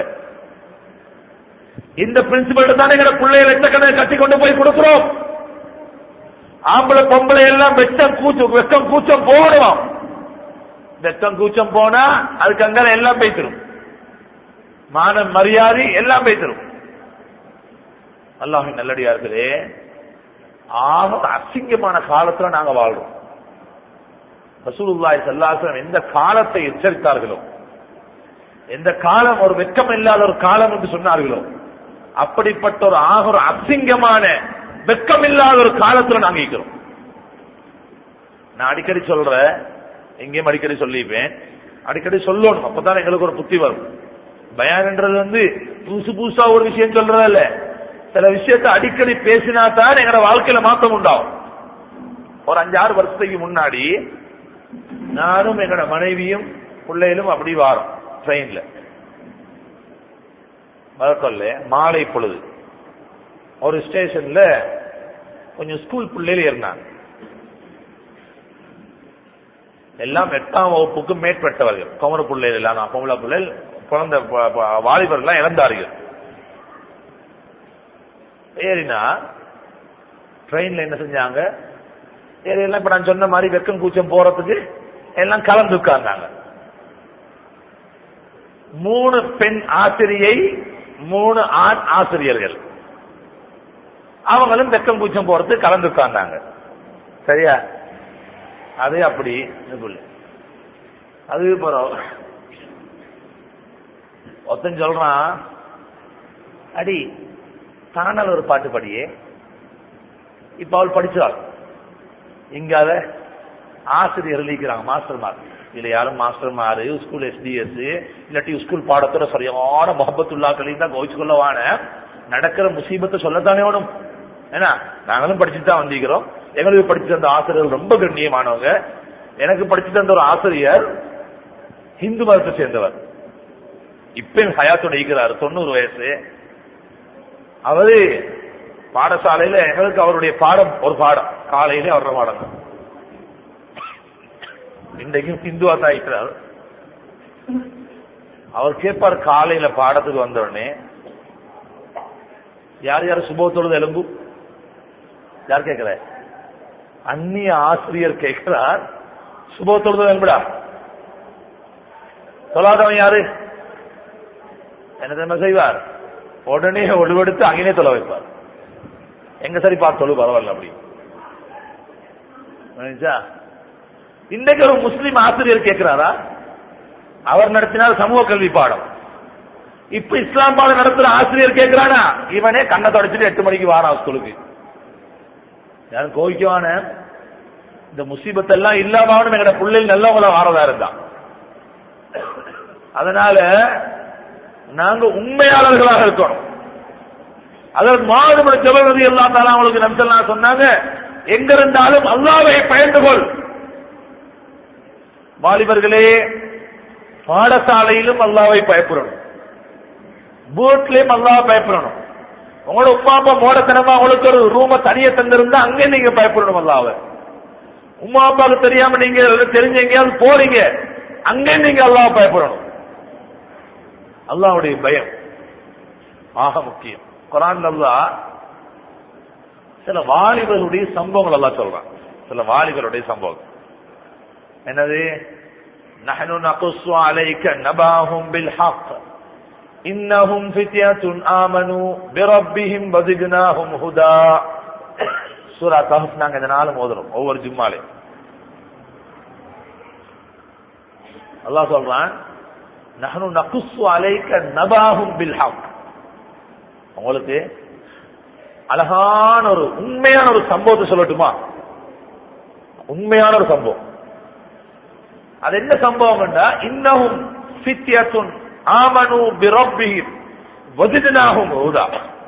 இந்த பிரின்சிபல்ட்ட தானே எங்க பிள்ளைய லட்சக்கணக்கு கட்டி கொண்டு போய் கொடுக்கிறோம் ஆம்பளை பொம்பளை எல்லாம் வெச்சம் கூச்சம் வெக்கம் கூச்சம் போடுவோம் வெக்கம் கூச்சம் போனா அதுக்கு அங்க எல்லாம் பேசிடும் மான மரியாதை எல்லாம் பேசிடும் அல்லாஹ் நல்லடியார்களே ஆக அசிங்கமான காலத்துல நாங்க வாழ்றோம் ரசூலுல்லாஹி ஸல்லல்லாஹு அலைஹி வஸல்லம் எந்த காலத்தை எச்சரித்தார்களோ எந்த காலம் ஒரு வெக்கம் இல்லாத ஒரு காலம் என்று சொன்னார்களோ அப்படிப்பட்ட ஒரு ஆக ஒரு அசிங்கமான வெக்கம் இல்லாத ஒரு காலத்துல நாங்க இருக்கிறோம் நான் அடிக்கடி சொல்றேன் எங்கேயும் அடிக்கடி சொல்லிப்பேன் அடிக்கடி சொல்லணும் அப்பதான் எங்களுக்கு ஒரு புத்தி வரும் பயான்ன்றது வந்து புதுசு புதுசா ஒரு விஷயம் சொல்றதல்ல சில விஷயத்தை அடிக்கடி பேசினா தான் எங்களோட வாழ்க்கையில மாற்றம் உண்டாகும் ஒரு அஞ்சாறு வருஷத்துக்கு முன்னாடி நானும் எங்களோட மனைவியும் பிள்ளைகளும் அப்படி வாரோம் ட்ரெயின்ல வழக்கல்ல மாலை பொழுது ஒரு ஸ்டேஷன்ல கொஞ்சம் ஸ்கூல் பிள்ளைகள் இருந்தாங்க எல்லாம் எட்டாம் வகுப்புக்கு மேற்பட்டவர்கள் குமர பிள்ளைகள் எல்லாம் பொம்பளை பிள்ளைகள் குழந்தை ப- ப- வாலிபர்கள் இறந்தார்கள் ஏறினா ட்ரெயின்ல என்ன செஞ்சாங்க ஏறி எல்லாம் இப்ப நான் சொன்ன மாதிரி வெக்கம் கூச்சம் போறதுக்கு எல்லாம் கலந்து உட்கார்ந்தாங்க மூணு பெண் ஆசிரியை மூணு ஆண் ஆசிரியர்கள் அவங்களும் வெக்கம் கூச்சம் போறதுக்கு கலந்து உட்கார்ந்தாங்க சரியா அது அப்படி இது புள்ளி. அது போறோம் ஒருத்தன் சொல்றான் அடி தானால் ஒரு பாட்டு படியே இப்ப அவள் படிச்சாள் இங்காத ஆசிரியர் எழுதிக்கிறாங்க மாஸ்டர் மார் இல்ல யாரும் மாஸ்டர் மாரு ஸ்கூல் எஸ்டிஎஸ் இல்லாட்டி ஸ்கூல் பாடத்தோட சரியான முகப்பத்துள்ளாக்களையும் தான் கோவிச்சு கொள்ளவான நடக்கிற முசீபத்தை சொல்லத்தானே வேணும் ஏன்னா நாங்களும் படிச்சுட்டு தான் வந்திருக்கிறோம் எங்களுக்கு படிச்சு தந்த ஆசிரியர்கள் ரொம்ப கண்ணியமானவங்க எனக்கு படிச்சு தந்த ஒரு ஆசிரியர் ஹிந்து மதத்தை சேர்ந்தவர் இப்ப ஹயாத்தோட இருக்கிறார் தொண்ணூறு வயசு அவரு பாடசாலையில எங்களுக்கு அவருடைய பாடம் ஒரு பாடம் காலையில அவரோட பாடம் இன்றைக்கும் ஹிந்துவா தான் இருக்கிறார் அவர் கேட்பார் காலையில பாடத்துக்கு வந்த உடனே யார் யார் சுபத்தோடு எலும்பு யார் கேட்கல அந்நிய ஆசிரியர் கேட்கிறார் சுபத்தோடு எலும்புடா சொல்லாதவன் யாரு என்ன தெரியுமா செய்வார் உடனே ஒழுவெடுத்து அங்கனே தொலை வைப்பார் எங்க சரி பார்த்து தொழு பரவாயில்ல அப்படி புரியுதா? இன்றைக்கு ஒரு முஸ்லீம் ஆசிரியர் கேட்கிறாரா அவர் நடத்தினார் சமூக கல்வி பாடம் இப்ப இஸ்லாம் பாடம் நடத்துற ஆசிரியர் கேட்கிறானா இவனே கண்ணை தொடச்சிட்டு எட்டு மணிக்கு வாரான் ஸ்கூலுக்கு யாரும் கோவிக்குவான இந்த முசீபத்தெல்லாம் இல்லாம எங்கட பிள்ளைகள் நல்லவங்கள வாரதா இருந்தான் அதனால நாங்க உண்மையாளர்களாக இருக்கணும் அதாவது மாறுபட ஜபகதி எல்லா தாலும் அவங்களுக்கு நம்சல்லாம் சொன்னாங்க எங்க இருந்தாலும் அல்லாவை பயந்து கொள் வாலிபர்களே பாடசாலையிலும் அல்லாவை பயப்படணும் பூட்லயும் அல்லாவை பயப்படணும் உங்களோட உமா அப்பா மோடத்தனமா உங்களுக்கு ஒரு ரூம தனியா தந்திருந்தா அங்கே நீங்க பயப்படணும் அல்லாவை உமா அப்பாவுக்கு தெரியாம நீங்க தெரிஞ்ச எங்கேயாவது போறீங்க அங்கே நீங்க அல்லாவை பயப்படணும் அல்லாவுடைய பயம் ஆக முக்கியம் குரான் அல்லாஹ் சில வாலிபர்களுடைய சம்பவங்கள் எல்லாம் சொல்றான் சில வாலிபருடைய சம்பவம் என்னது نحن نقص عليك نباهم بالحق إنهم فتية آمنوا بربهم وزدناهم هدى சூரா கஹஃப் நாங்க இந்த நாளும் ஓதுறோம் ஒவ்வொரு ஜும்மாலே அல்லாஹ் சொல்றான் நஹனு நகுஸ்ஸு அலைக்க நபாஹும் பில் ஹக் உங்களுக்கு அழகான ஒரு உண்மையான ஒரு சம்பவத்தை சொல்லட்டுமா உண்மையான ஒரு சம்பவம் அது என்ன சம்பவம் என்றா இன்னமும் சித்தியத்துன் ஆமனு பிரப்பிஹிம் வதிதனாகும் ஹுதா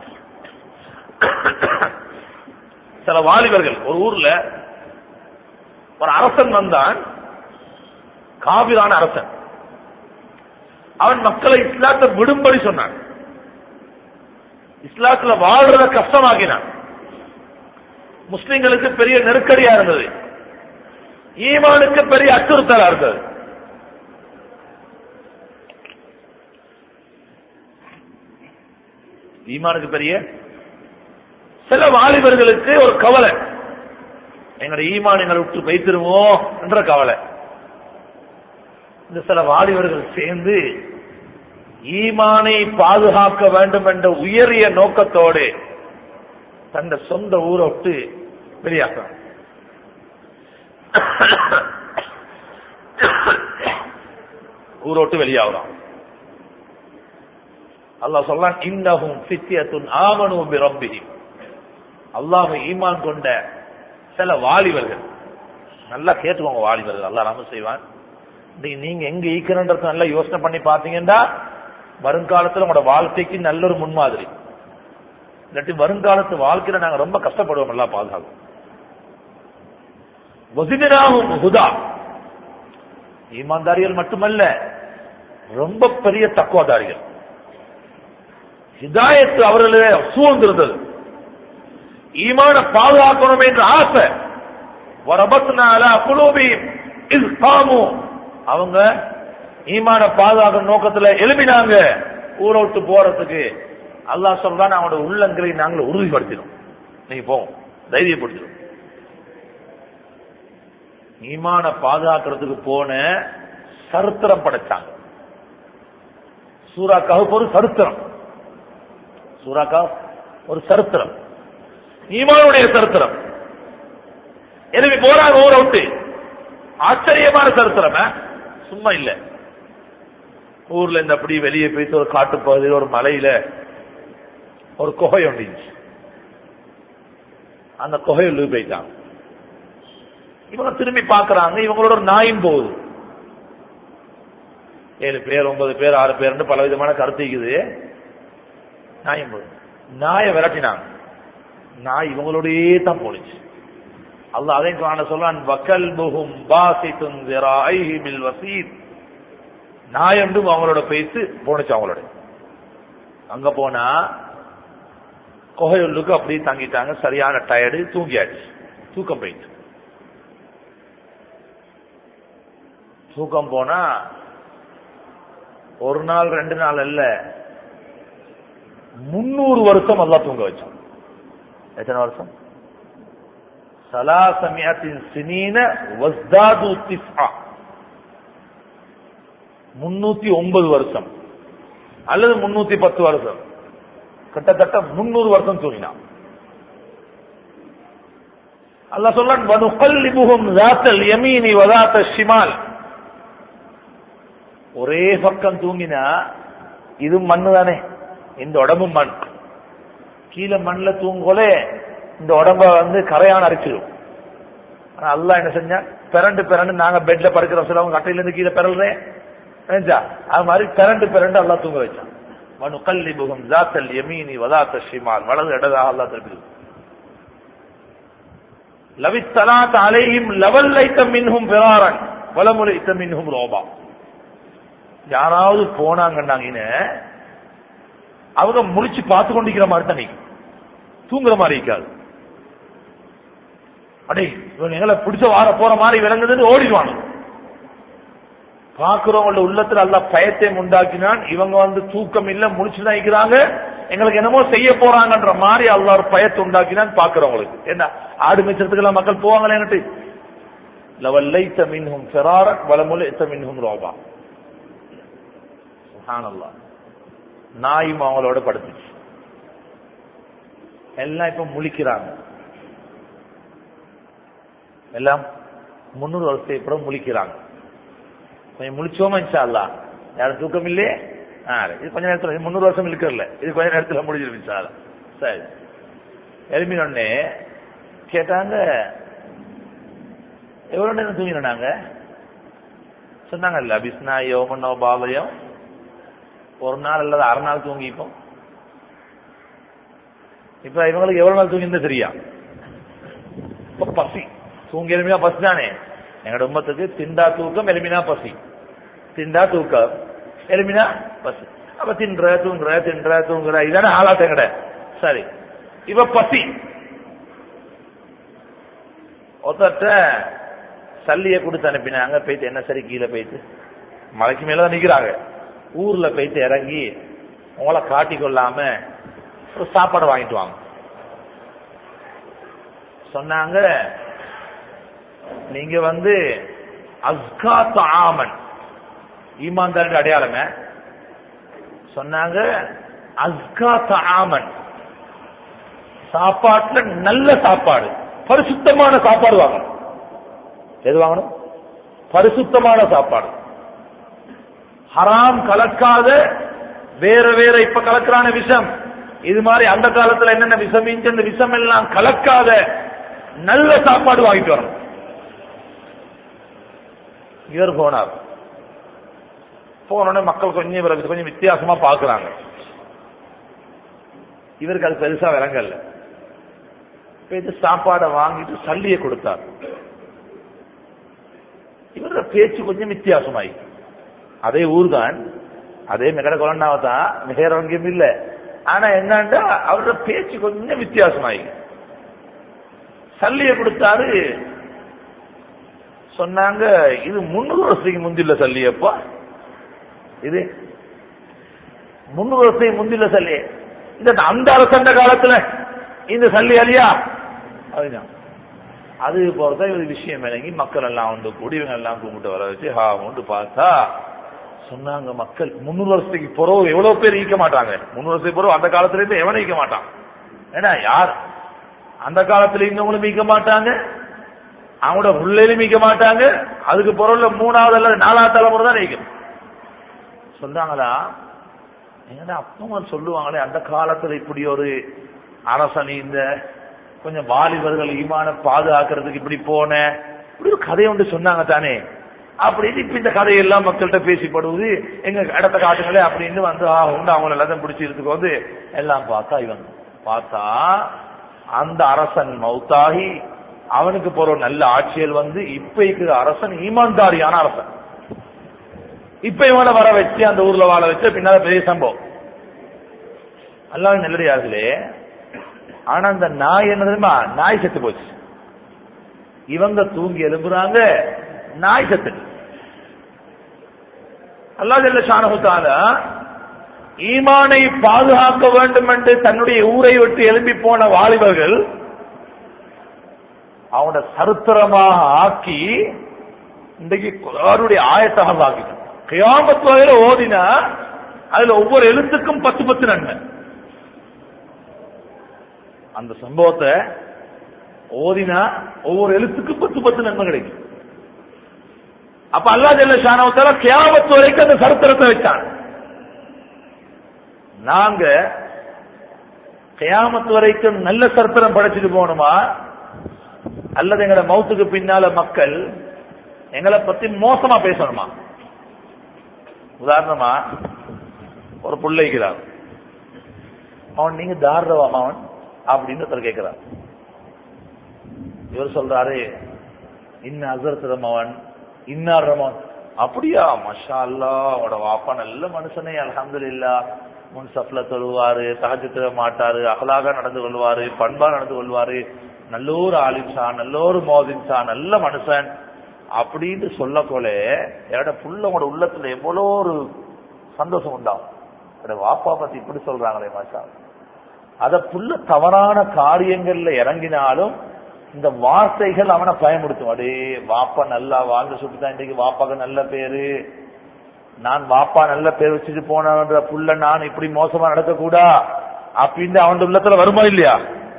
சில வாலிபர்கள் ஒரு ஊர்ல ஒரு அரசன் வந்தான் காபிரான அரசன் அவன் மக்களை இஸ்லாத்தை விடும்படி சொன்னான் இஸ்லாத்துல வாழ்றத கஷ்டமாக்கினான் முஸ்லிம்களுக்கு பெரிய நெருக்கடியா இருந்தது ஈமானுக்கு பெரிய அச்சுறுத்தலா இருந்தது ஈமானுக்கு பெரிய சில வாலிபர்களுக்கு ஒரு கவலை எங்களுடைய ஈமான் எங்களை விட்டு வைத்திருமோ என்ற கவலை இந்த சில வாலிபர்கள் சேர்ந்து ஈமானை பாதுகாக்க வேண்டும் என்ற உயரிய நோக்கத்தோடு தந்த சொந்த ஊரை விட்டு வெளியாகிறான் ஊரை விட்டு வெளியாகிறான் அல்லாஹ் சொல்லான் இன்னஹும் சித்தியத்துன் ஆமனு பிரம்பிஹிம் அல்லாஹ் ஈமான் கொண்ட சில வாலிபர்கள் நல்லா கேட்டுக்கோங்க வாலிபர்கள் அல்லாஹ் நாம செய்வான் இன்னைக்கு நீங்க எங்க ஈக்கிறன்றது நல்லா யோசனை பண்ணி பாத்தீங்கன்னா வருங்காலத்துல உங்களோட வாழ்க்கைக்கு நல்ல ஒரு முன்மாதிரி இல்லாட்டி வருங்காலத்து வாழ்க்கையில நாங்க ரொம்ப கஷ்டப்படுவோம் நல்லா பாதுகாக்கும் வசிதனாகும் ஹுதா ஈமான்தாரிகள் மட்டுமல்ல ரொம்ப பெரிய தக்குவாதாரிகள் ஹிதாயத்து அவர்களே சூழ்ந்திருந்தது ஈமான பாதுகாக்கணும் என்ற ஆசை வரபத்னால குலூபியும் இஸ் காமு அவங்க ஈமான பாதுகாக்கும் நோக்கத்துல எழுப்பினாங்க ஊரை விட்டு போறதுக்கு அல்லாஹ் சொல்றான் அவனோட உள்ளங்களை நாங்கள் உறுதிப்படுத்தினோம் நீங்க போவோம் தைரியப்படுத்தினோம் ஈமான பாதுகாக்கிறதுக்கு போன சரித்திரம் படைச்சாங்க சூரா கஹப் ஒரு சரித்திரம் சூரா கஹப் ஒரு சரித்திரம் ஈமானுடைய சரித்திரம் எழுப்பி போறாங்க ஊரை விட்டு ஆச்சரியமான சரித்திரம் சும்மா இல்ல ஊர்ல இருந்து அப்படி வெளியே போயிட்டு ஒரு காட்டு பகுதியில் ஒரு மலையில ஒரு குகை ஒன்று இருந்துச்சு. அந்த குகையுள்ள போயிட்டாங்க இவங்க திரும்பி பாக்குறாங்க இவங்களோட ஒரு நாயும் போகுது ஏழு பேர் ஒன்பது பேர் ஆறு பேர் பல விதமான கருத்து இருக்குது நாயும் போகுது நாயை விரட்டினாங்க நாய் இவங்களோடயே தான் போனுச்சு அல்லாஹ் அதையும் காண சொல்றான் வக்கல் புகும் பாசித்தும் திராய்ஹி பில் வசீத் நாயண்டும் அவங்களோட பேசி போனுச்சு அவங்களோட அங்க போனா குகையுள்ளுக்கு அப்படியே தங்கிட்டாங்க சரியான டயர்டு தூங்கியாச்சு தூக்கம் போயிட்டு தூக்கம் போனா ஒரு நாள் ரெண்டு நாள் அல்ல முன்னூறு வருஷம் அல்லாஹ் தூங்க வச்சான் எத்தனை வருஷம் சலாசமியத்தின் சினீன வஸ்தாது திஸ்ஆ முன்னூத்தி ஒன்பது வருஷம் அல்லது முன்னூத்தி பத்து வருஷம் கிட்டத்தட்ட முன்னூறு வருஷம் தூங்கினான் அல்லாஹ் சொல்றான் வனுகல்லிபுஹும் ذاتல் யமீனி வதாத்த ஷிமால் ஒரே பக்கம் தூங்கினா இது மண்ணு தானே இந்த உடம்பும் மண் கீழே மண்ணுல தூங்கோலே இந்த உடம்ப வந்து கரையான அரைச்சிடும் ஆனா அல்லாஹ் என்ன செஞ்சா பிறண்டு பிறண்டு நாங்க பெட்ல படுக்கிறோம் சிலவங்க கட்டையில இருந்து கீழே பிறல்றேன் நினைச்சா அது மாதிரி பிறண்டு பிறண்டு அல்லாஹ் தூங்க வச்சான் வனுகல்லிபுஹும் ذاتல் யமீனி வதாத்த ஷிமால் வலது இடதாக அல்லாஹ் திருப்பி லவித்தலாத் அலைஹிம் லவல்லைத்த மின்ஹும் பிராரன் வலமுலைத்த மின்ஹும் ரோபா யாராவது போனாங்கன்னாங்க அவங்க முழிச்சு பார்த்து கொண்டிருக்கிற மாதிரி தான் நிக்கும். தூங்குற மாதிரி இருக்காது அடே இவங்க எங்களை பிடிச்ச வார போற மாதிரி விளங்குதுன்னு ஓடிடுவாங்க பாக்குறவங்களோட உள்ளத்துல அல்ல பயத்தை உண்டாக்கினான் இவங்க வந்து தூக்கம் இல்ல முடிச்சுதான் இருக்கிறாங்க எங்களுக்கு என்னமோ செய்ய போறாங்கன்ற மாதிரி அல்ல ஒரு பயத்தை உண்டாக்கினான் பாக்குறவங்களுக்கு என்ன ஆடு மேய்ச்சறதுக்கு எல்லாம் மக்கள் போவாங்களேன்னுட்டு லவல்லைத்த மின்ஹும் ஃபெராரக் வலமுலைத்த மின்ஹும் ரோபா சுப்ஹானல்லாஹ் நாயும் அவங்களோட படுத்துச்சு எல்லாம் இப்ப முழிக்கிறாங்க எல்லாம் முன்னூறு வருஷத்தை கூட முழிக்கிறாங்க கொஞ்சம் முழிச்சோமா இன்ஷா அல்லாஹ் யாரும் தூக்கம் இல்லையே ஆ இது கொஞ்ச நேரத்துல இது முந்நூறு வருஷம் இருக்கிறல இது கொஞ்ச நேரத்துல முடிஞ்சிடும் இன்ஷா அல்லாஹ் சரி எழுப்பினோடனே கேட்டாங்க எவ்வளவு நேரம் தூங்கினோம் நாங்க சொன்னாங்கல்ல அபிஸ்னா யோமனோ பாவயம் ஒரு நாள் அல்லது அரை நாள் தூங்கிப்போம் இப்ப இவங்களுக்கு எவ்வளவு நாள் தூங்கியிருந்தா தெரியா இப்ப பசி தூங்கி எலுமினா பசி தானே எங்களோட உம்மத்துக்கு திண்டா தூக்கம் எலுமினா பசி திண்டா தூக்கம் எலுமினா பசி அப்ப தின்ற தூங்குற தின்ற தூங்குற இதான ஆளாட்டம் எங்கட சரி இப்ப பசி ஒருத்தர்ட்ட சல்லிய கொடுத்து அனுப்பினாங்க போயிட்டு என்ன சரி கீழே போயிட்டு மலைக்கு மேலதான் நிக்கிறாங்க ஊர்ல போயிட்டு இறங்கி உங்களை காட்டி கொள்ளாம ஒரு சாப்பாடு வாங்கிட்டு வாங்க சொன்னாங்க நீங்க வந்து அஸ்கா தாமன் ஈமான்தாரின் அடையாளங்க சொன்னாங்க அஸ்கா தாமன் சாப்பாட்டுல நல்ல சாப்பாடு பரிசுத்தமான சாப்பாடு வாங்கணும் எது வாங்கணும் பரிசுத்தமான சாப்பாடு ஹராம் கலக்காத வேற வேற இப்ப கலக்கிறான விஷம் இது மாதிரி அந்த காலத்துல என்னென்ன விஷம் இருந்துச்சு, அந்த விஷம் எல்லாம் கலக்காத நல்ல சாப்பாடு வாங்கிட்டு வரணும் இவர் போனார் போனோடனே மக்கள் கொஞ்சம் இவரை கொஞ்சம் வித்தியாசமா பாக்குறாங்க இவருக்கு அது பெருசா விளங்கல்ல போயிட்டு சாப்பாடை வாங்கிட்டு சல்லிய கொடுத்தார் இவரோட பேச்சு கொஞ்சம் வித்தியாசமாயி அதே ஊர் தான் அதே மெகட கொலண்டாவை தான் வேற எங்கேயும் இல்ல ஆனா என்னண்டா அவரோட பேச்சு கொஞ்சம் வித்தியாசமாயி சல்லிய கொடுத்தாரு சொன்னாங்க இது முன்னூறு வருஷத்துக்கு முந்தில்ல சல்லியப்பா இது முன்னூறு வருஷத்துக்கு முந்தில்ல சல்லி இந்த அந்த அரசண்ட காலத்துல இந்த சல்லி அலியா அதுதான் அது போலதான் இது விஷயம் விளங்கி மக்கள் எல்லாம் வந்து கூடி இவங்க எல்லாம் கும்பிட்டு வர வச்சு ஹா உண்டு பார்த்தா சொன்னாங்க மக்கள் முன்னூறு வருஷத்துக்கு பிறகு எவ்வளவு பேர் ஈக்க மாட்டாங்க முன்னூறு வருஷத்துக்கு பிறகு அந்த காலத்துல இருந்து எவனும் ஈக்க மாட்டான் ஏன்னா யார் அந்த காலத்துல இருந்தவங்களும் மீக்க மாட்டாங்க அவங்களோட உள்ளையிலும் மீக்க மாட்டாங்க அதுக்கு பிறகுல மூணாவது அல்லது நாலாவது தலைமுறை தான் நீக்கும் சொல்றாங்களா என்னடா அப்பமா சொல்லுவாங்களே அந்த காலத்துல இப்படி ஒரு அரசன் இந்த கொஞ்சம் வாலிபர்கள் ஈமான பாதுகாக்கிறதுக்கு இப்படி போன இப்படி ஒரு கதை ஒன்று சொன்னாங்க தானே அப்படின்னு இப்ப இந்த கதையெல்லாம் மக்கள்கிட்ட பேசிப்படுவது எங்க இடத்த காட்டுங்களே அப்படின்னு வந்து ஆ உண்டு அவங்க எல்லாத்தையும் பிடிச்சிருக்கு வந்து எல்லாம் பார்த்தா இவன் பார்த்தா அந்த அரசன் மௌத்தாகி அவனுக்கு போற ஒரு நல்ல ஆட்சியல் வந்து இப்ப இருக்கிற அரசன் ஈமான்தாரியான அரசன் இப்ப இவனை வர வச்சு அந்த ஊர்ல வாழ வச்சு பின்னால பெரிய சம்பவம் அல்லாஹ் நல்லடியார்களே ஆனா அந்த நாய் என்ன தெரியுமா நாய் செத்து போச்சு இவங்க தூங்கி எழும்புறாங்க நாய் செத்து அல்லாஹ் ஜல்ல ஷானஹு தஆலா ஈமானை பாதுகாக்க வேண்டும் என்று தன்னுடைய ஊரை விட்டு எழும்பி போன வாலிபர்கள் அவனோட சரித்திரமாக ஆக்கி இன்றைக்கு குரானுடைய ஆயத்தாக ஆக்கிட்டான் கியாமத் வகையில ஓதினா அதுல ஒவ்வொரு எழுத்துக்கும் பத்து பத்து நன்மை அந்த சம்பவத்தை ஓதினா ஒவ்வொரு எழுத்துக்கும் பத்து பத்து நன்மை கிடைக்கும் அப்ப அல்லா ஜல்ல ஷானவத்தால கியாமத் வரைக்கும் அந்த சரித்திரத்தை வச்சான் நாங்க கியாமத் வரைக்கும் நல்ல சரித்திரம் படைச்சிட்டு போகணுமா அல்லது எங்களை மௌத்துக்கு பின்னால மக்கள் எங்களை பத்தி மோசமா பேசணுமா உதாரணமா ஒரு பிள்ளைக்கிறான் அவன் நீங்க தாரவாம் அவன் அப்படின்னு ஒருத்தர் கேட்கிறார் இவர் சொல்றாரு இன்ன அசரத் ரமவன் இன்னார் ரமவன் அப்படியா மஷா அல்லா அவனோட வாப்பா நல்ல மனுஷனே அல்ஹம்துலில்லா முன் சப்ல தொழுவாரு தகஜத்துல மாட்டாரு அகலாக நடந்து கொள்வாரு பண்பா நடந்து கொள்வாரு நல்லோரு ஆலிம்சா நல்லோரு மோதின்சா நல்ல மனுஷன் அப்படின்னு சொல்லக்கோல என்னோட புள்ள உங்களோட உள்ளத்துல எவ்வளோ ஒரு சந்தோஷம் உண்டாகும் என்னோட வாப்பா பத்தி இப்படி சொல்றாங்களே மாஷா அத புள்ள தவறான காரியங்கள்ல இறங்கினாலும் இந்த வார்த்தைகள் அவனை பயமுடுத்தும் அடே வாப்பா நல்லா வாழ்ந்து சொல்லிட்டு இன்றைக்கு வாப்பாக்கு நல்ல பேரு நான் வாப்பா நல்ல பேர் வச்சுட்டு போனன்ற புள்ள நான் இப்படி மோசமா நடக்கக்கூடா அப்படின்னு அவன் உள்ளத்துல வருமா இல்லையா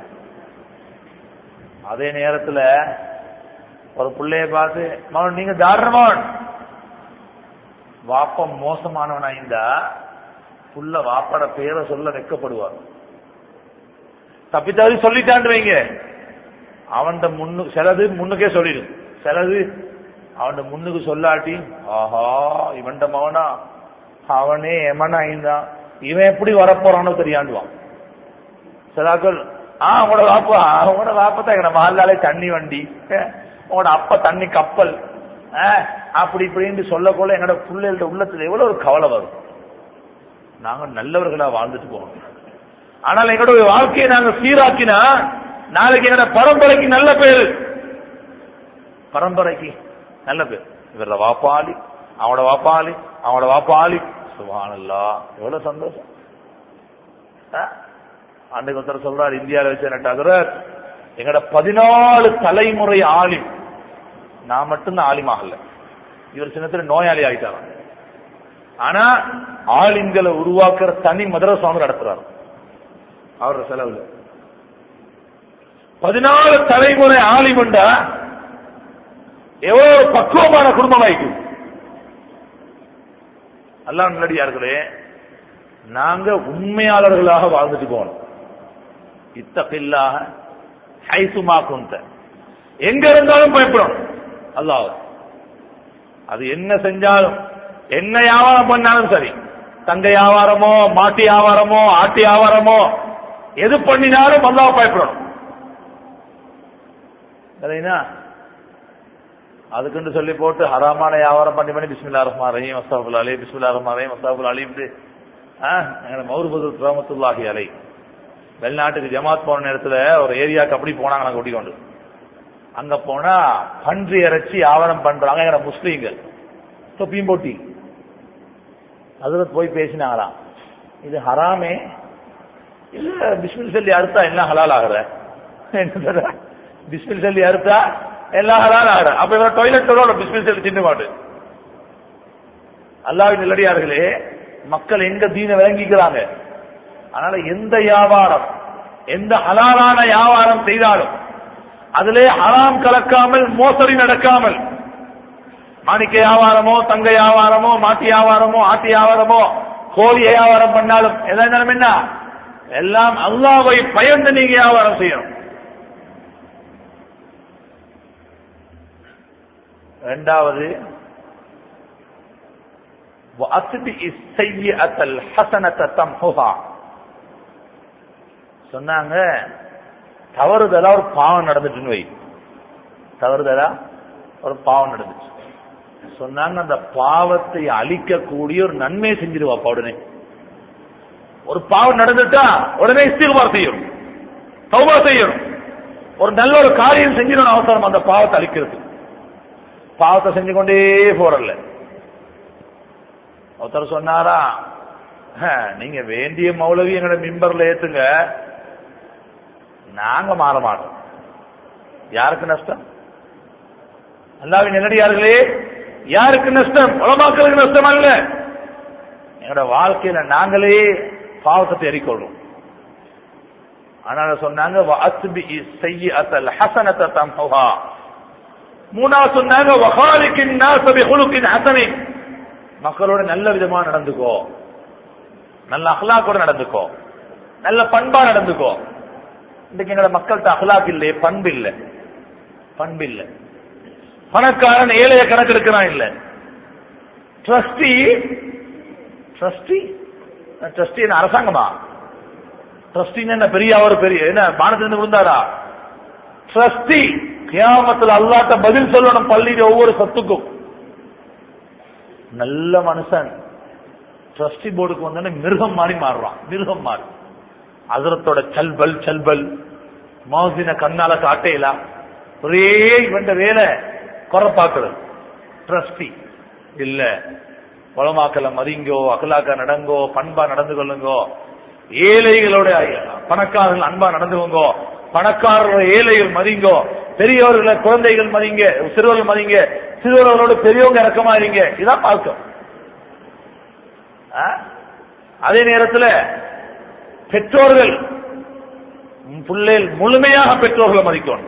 அதே நேரத்துல ஒரு பிள்ளைய பார்த்து மகன் நீங்க தாரணமான் வாப்பம் மோசமானவனா இருந்தா புள்ள வாப்பாட பேரை சொல்ல வெக்கப்படுவார் தப்பித்தவரி சொல்லிட்டான்னு வைங்க அவன் முன்னு சிலது முன்னுக்கே சொல்லிடும் சிலது அவன் முன்னுக்கு சொல்லாட்டி ஆஹா இவன்ட மவனா அவனே எமனா இருந்தான் இவன் எப்படி வரப்போறானோ தெரியாண்டுவான் சிலாக்கள் ஆ உங்களோட வாப்பா உங்களோட வாப்பத்தான் எங்க மஹல்லாலே தண்ணி வண்டி உங்களோட அப்பா தண்ணி கப்பல் அப்படி இப்படின்னு சொல்லக்கொள்ள எங்களோட பிள்ளைகளோட உள்ளத்துல எவ்வளவு ஒரு கவலை வரும் நாங்க நல்லவர்களா வாழ்ந்துட்டு போகணும் ஆனால் எங்களுடைய வாழ்க்கையை நாங்க சீராக்கினா நாளைக்கு எங்களோட பரம்பரைக்கு நல்ல பேரு பரம்பரைக்கு நல்ல பேர் இவரோட வாப்பாளி அவனோட வாப்பாளி அவனோட வாப்பாளி சுபானல்லா எவ்வளவு சந்தோஷம் அன்றைக்கு ஒருத்தர் சொல்றார் இந்தியாவில் வச்ச நட்டாகுறர் எங்கட பதினாலு தலைமுறை ஆலிம் நான் மட்டும்தான் ஆலிம் ஆகல இவர் சின்னத்துல நோயாளி ஆகிட்டாராம் ஆனா ஆலிம்களை உருவாக்குற தனி மதரசா அவங்க நடத்துறாரு அவரோட செலவுல பதினாலு தலைமுறை ஆலிமுண்டா எவ்வளவு பக்குவமான குடும்பம் ஆயிட்டு எல்லாம் நல்லடியார்களே நாங்க உண்மையாளர்களாக வாழ்ந்துட்டு போகணும் இத்தப்பில்லாக ஹைசுமா குந்த எங்க இருந்தாலும் பயப்படணும் அல்லாஹ் அது என்ன செஞ்சாலும் என்ன வியாபாரம் பண்ணாலும் சரி தங்க வியாபாரமோ மாட்டு வியாபாரமோ ஆட்டு வியாபாரமோ எது பண்ணினாலும் அல்லாஹ் பயப்படணும் சரிங்களா அதுக்குன்னு சொல்லி போட்டு ஹராமான வியாபாரம் பண்ணி பண்ணி பிஸ்மில்லா ரஹ்மான் ரஹீம் அஸ்தாபுல் அலி பிஸ்மில்லா ரஹ்மான் ரஹீம் அஸ்தாபுல் அலி இப்படி எங்களை மௌருபது ரஹமத்துல்லாஹி அலை வெளிநாட்டுக்கு ஜமாத் போன நேரத்துல ஒரு ஏரியாவுக்கு அப்படி போனாங்க நாங்க கூட்டிக்கொண்டு அங்க போனா பன்றி இறைச்சி வியாபாரம் பண்றாங்க எங்க முஸ்லீம்கள் தொப்பியும் போட்டி அதுல போய் பேசினாங்களாம் இது ஹராமே இல்ல பிஸ்மில் சொல்லி அறுத்தா என்ன ஹலால் ஆகுற பிஸ்மில் சொல்லி அறுத்தா எல்லாம் ஹலால் ஆகுற அப்ப இவன் டாய்லெட் சொல்லுவோம் பிஸ்மில் சொல்லி தின்னு மாட்டு அல்லாவின் நிலடியார்களே மக்கள் எங்க தீன விளங்கிக்கிறாங்க அதனால எந்த வியாபாரம் எந்த ஹலாலான வியாபாரம் செய்தாலும் அதிலே ஹராம் கலக்காமல் மோசடி நடக்காமல் மாணிக்க வியாபாரமோ தங்க வியாபாரமோ மாட்டு வியாபாரமோ ஆட்டு வியாபாரமோ கோழி வியாபாரம் பண்ணாலும் எதா இருந்தாலும் என்ன எல்லாம் அல்லாவை பயந்து நீங்க வியாபாரம் செய்யணும் ரெண்டாவது சொன்னாங்க தவறுதலா ஒரு பாவம் நடந்துட்டுன்னு வை தவறுதலா ஒரு பாவம் நடந்துச்சு சொன்னாங்க அந்த பாவத்தை அழிக்கக்கூடிய ஒரு நன்மையை செஞ்சிருவாப்பா உடனே ஒரு பாவம் நடந்துட்டா உடனே இஸ்திகுமார் செய்யும் தௌபா செய்யணும் ஒரு நல்ல ஒரு காரியம் செஞ்சிடணும் அவசரம் அந்த பாவத்தை அழிக்கிறது பாவத்தை செஞ்சு கொண்டே போறல ஒருத்தர் சொன்னாரா "ஹ, நீங்க வேண்டிய மௌலவி எங்களோட மிம்பர்ல ஏத்துங்க நாங்க மாற மாட்டோம் யாருக்கு நஷ்டம் அல்லாவின் நெல்லடியார்களே யாருக்கு நஷ்டம் உலமாக்களுக்கு நஷ்டம் அல்ல எங்களோட வாழ்க்கையில நாங்களே பாவத்தை தேறிக்கொள்றோம் அதனால சொன்னாங்க "வஅத்பி ஸய்யிஅத்தல் ஹஸனத தம்ஹுஹா." மூணாவது சொன்னாங்க "வகாலிகின் நாஸ பிஹுலுகின் ஹஸனின்." மக்களோட நல்ல விதமா நடந்துக்கோ நல்ல அஹ்லாக்கோட நடந்துக்கோ நல்ல பண்பா நடந்துக்கோ இன்னைக்கு எங்களோட மக்கள்கிட்ட அஹ்லாக் இல்லையே பண்பு இல்லை பண்பு இல்லை பணக்காரன் ஏழைய கணக்கெடுக்கிறான் இல்ல ட்ரஸ்டி ட்ரஸ்டி ட்ரஸ்டி என்ன அரசாங்கமா ட்ரஸ்டின்னு என்ன பெரிய அவர் பெரிய என்ன வானத்திலிருந்து விழுந்தாரா ட்ரஸ்டி கியாமத்துல அல்லாட்ட பதில் சொல்லணும் பள்ளியில ஒவ்வொரு சத்துக்கும் நல்ல மனுஷன் ட்ரஸ்டி போர்டுக்கு வந்தோடனே மிருகம் மாதிரி மாறுறான் மிருகம் மாறி அசரத்தோட சல்பல் சல்பல் மௌசின கண்ணால காட்டையிலா ஒரே இவன் வேலை குறப்பாக்குறது ட்ரஸ்டி இல்ல உலமாக்கல மதிங்கோ அகலாக்கா நடங்கோ பண்பா நடந்து கொள்ளுங்கோ ஏழைகளோட பணக்காரர்கள் அன்பா நடந்துக்கோங்கோ பணக்காரர்களோட ஏழைகள் மதிங்கோ பெரியவர்களை குழந்தைகள் மதிங்க சிறுவர்கள் மதிங்க சிறுவர்களோட பெரியவங்க இறக்கமா இருங்க இதான் பார்க்கும் ஆ? அதே நேரத்தில் பெற்றோர்கள் பிள்ளைகள் முழுமையாக பெற்றோர்களை மதிக்கணும்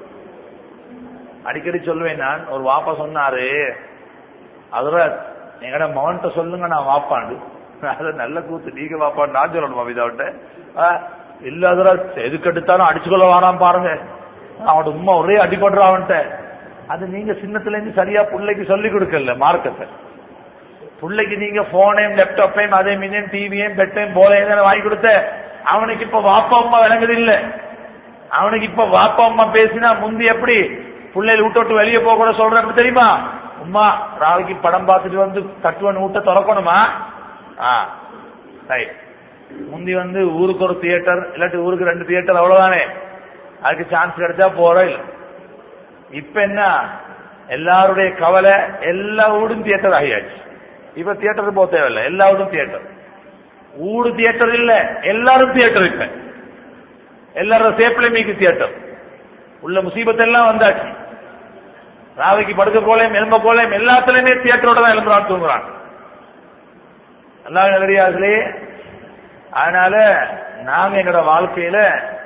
அடிக்கடி சொல்லுவேன் நான் ஒரு வாப்பா சொன்னாரு அதுல எங்கட மகன்கிட்ட சொல்லுங்க நான் வாப்பாண்டு அது நல்ல கூத்து நீங்க வாப்பாண்டு நான் சொல்லணும் அவிதாவிட்ட இல்ல அதுல எதுக்கு எடுத்தாலும் அடிச்சுக்கொள்ள வாராம் பாருங்க அவன் உண்மை ஒரே அடிபடுறா அவன்கிட்ட அது நீங்க சின்னத்துல இருந்து சரியா பிள்ளைக்கு சொல்லி கொடுக்கல மார்க்கத்தை பிள்ளைக்கு நீங்க போனையும் லேப்டாப்பையும் அதே மினியும் டிவியும் பெட்டையும் போலையும் வாங்கி கொடுத்த அவனுக்கு இப்ப வாப்பா அம்மா விளங்குது இல்ல அவனுக்கு இப்ப வாப்பா அம்மா பேசினா முந்தி எப்படி பிள்ளைகள் விட்டு விட்டு வெளியே போக கூட சொல்றேன் தெரியுமா உம்மா ராவிக்கு படம் பார்த்துட்டு வந்து தட்டுவன் ஊட்ட திறக்கணுமா ஆ ரைட் முந்தி வந்து ஊருக்கு ஒரு தியேட்டர் இல்லாட்டி ஊருக்கு ரெண்டு தியேட்டர் அவ்வளவுதானே அதுக்கு சான்ஸ் கிடைச்சா போறோம் இல்ல இப்ப என்ன எல்லாருடைய கவலை எல்லா ஊடும் தியேட்டர் ஆகியாச்சு இப்ப தியேட்டர் போக தேவையில்லை எல்லா ஊடும் தியேட்டர் ஊடு தியேட்டர் இல்ல எல்லாரும் தியேட்டர் இப்ப எல்லாரும் சேப்பிளை மீக்கு தியேட்டர் உள்ள முசீபத்தெல்லாம் வந்தாச்சு ராவைக்கு படுக்க கோலையும் எலும்ப கோலையும் எல்லாத்துலயுமே தியேட்டரோட தான் எலும்புறான் தூங்குறான் எல்லாம் நல்லடியார்களே அதனால நாங்க எங்களோட வாழ்க்கையில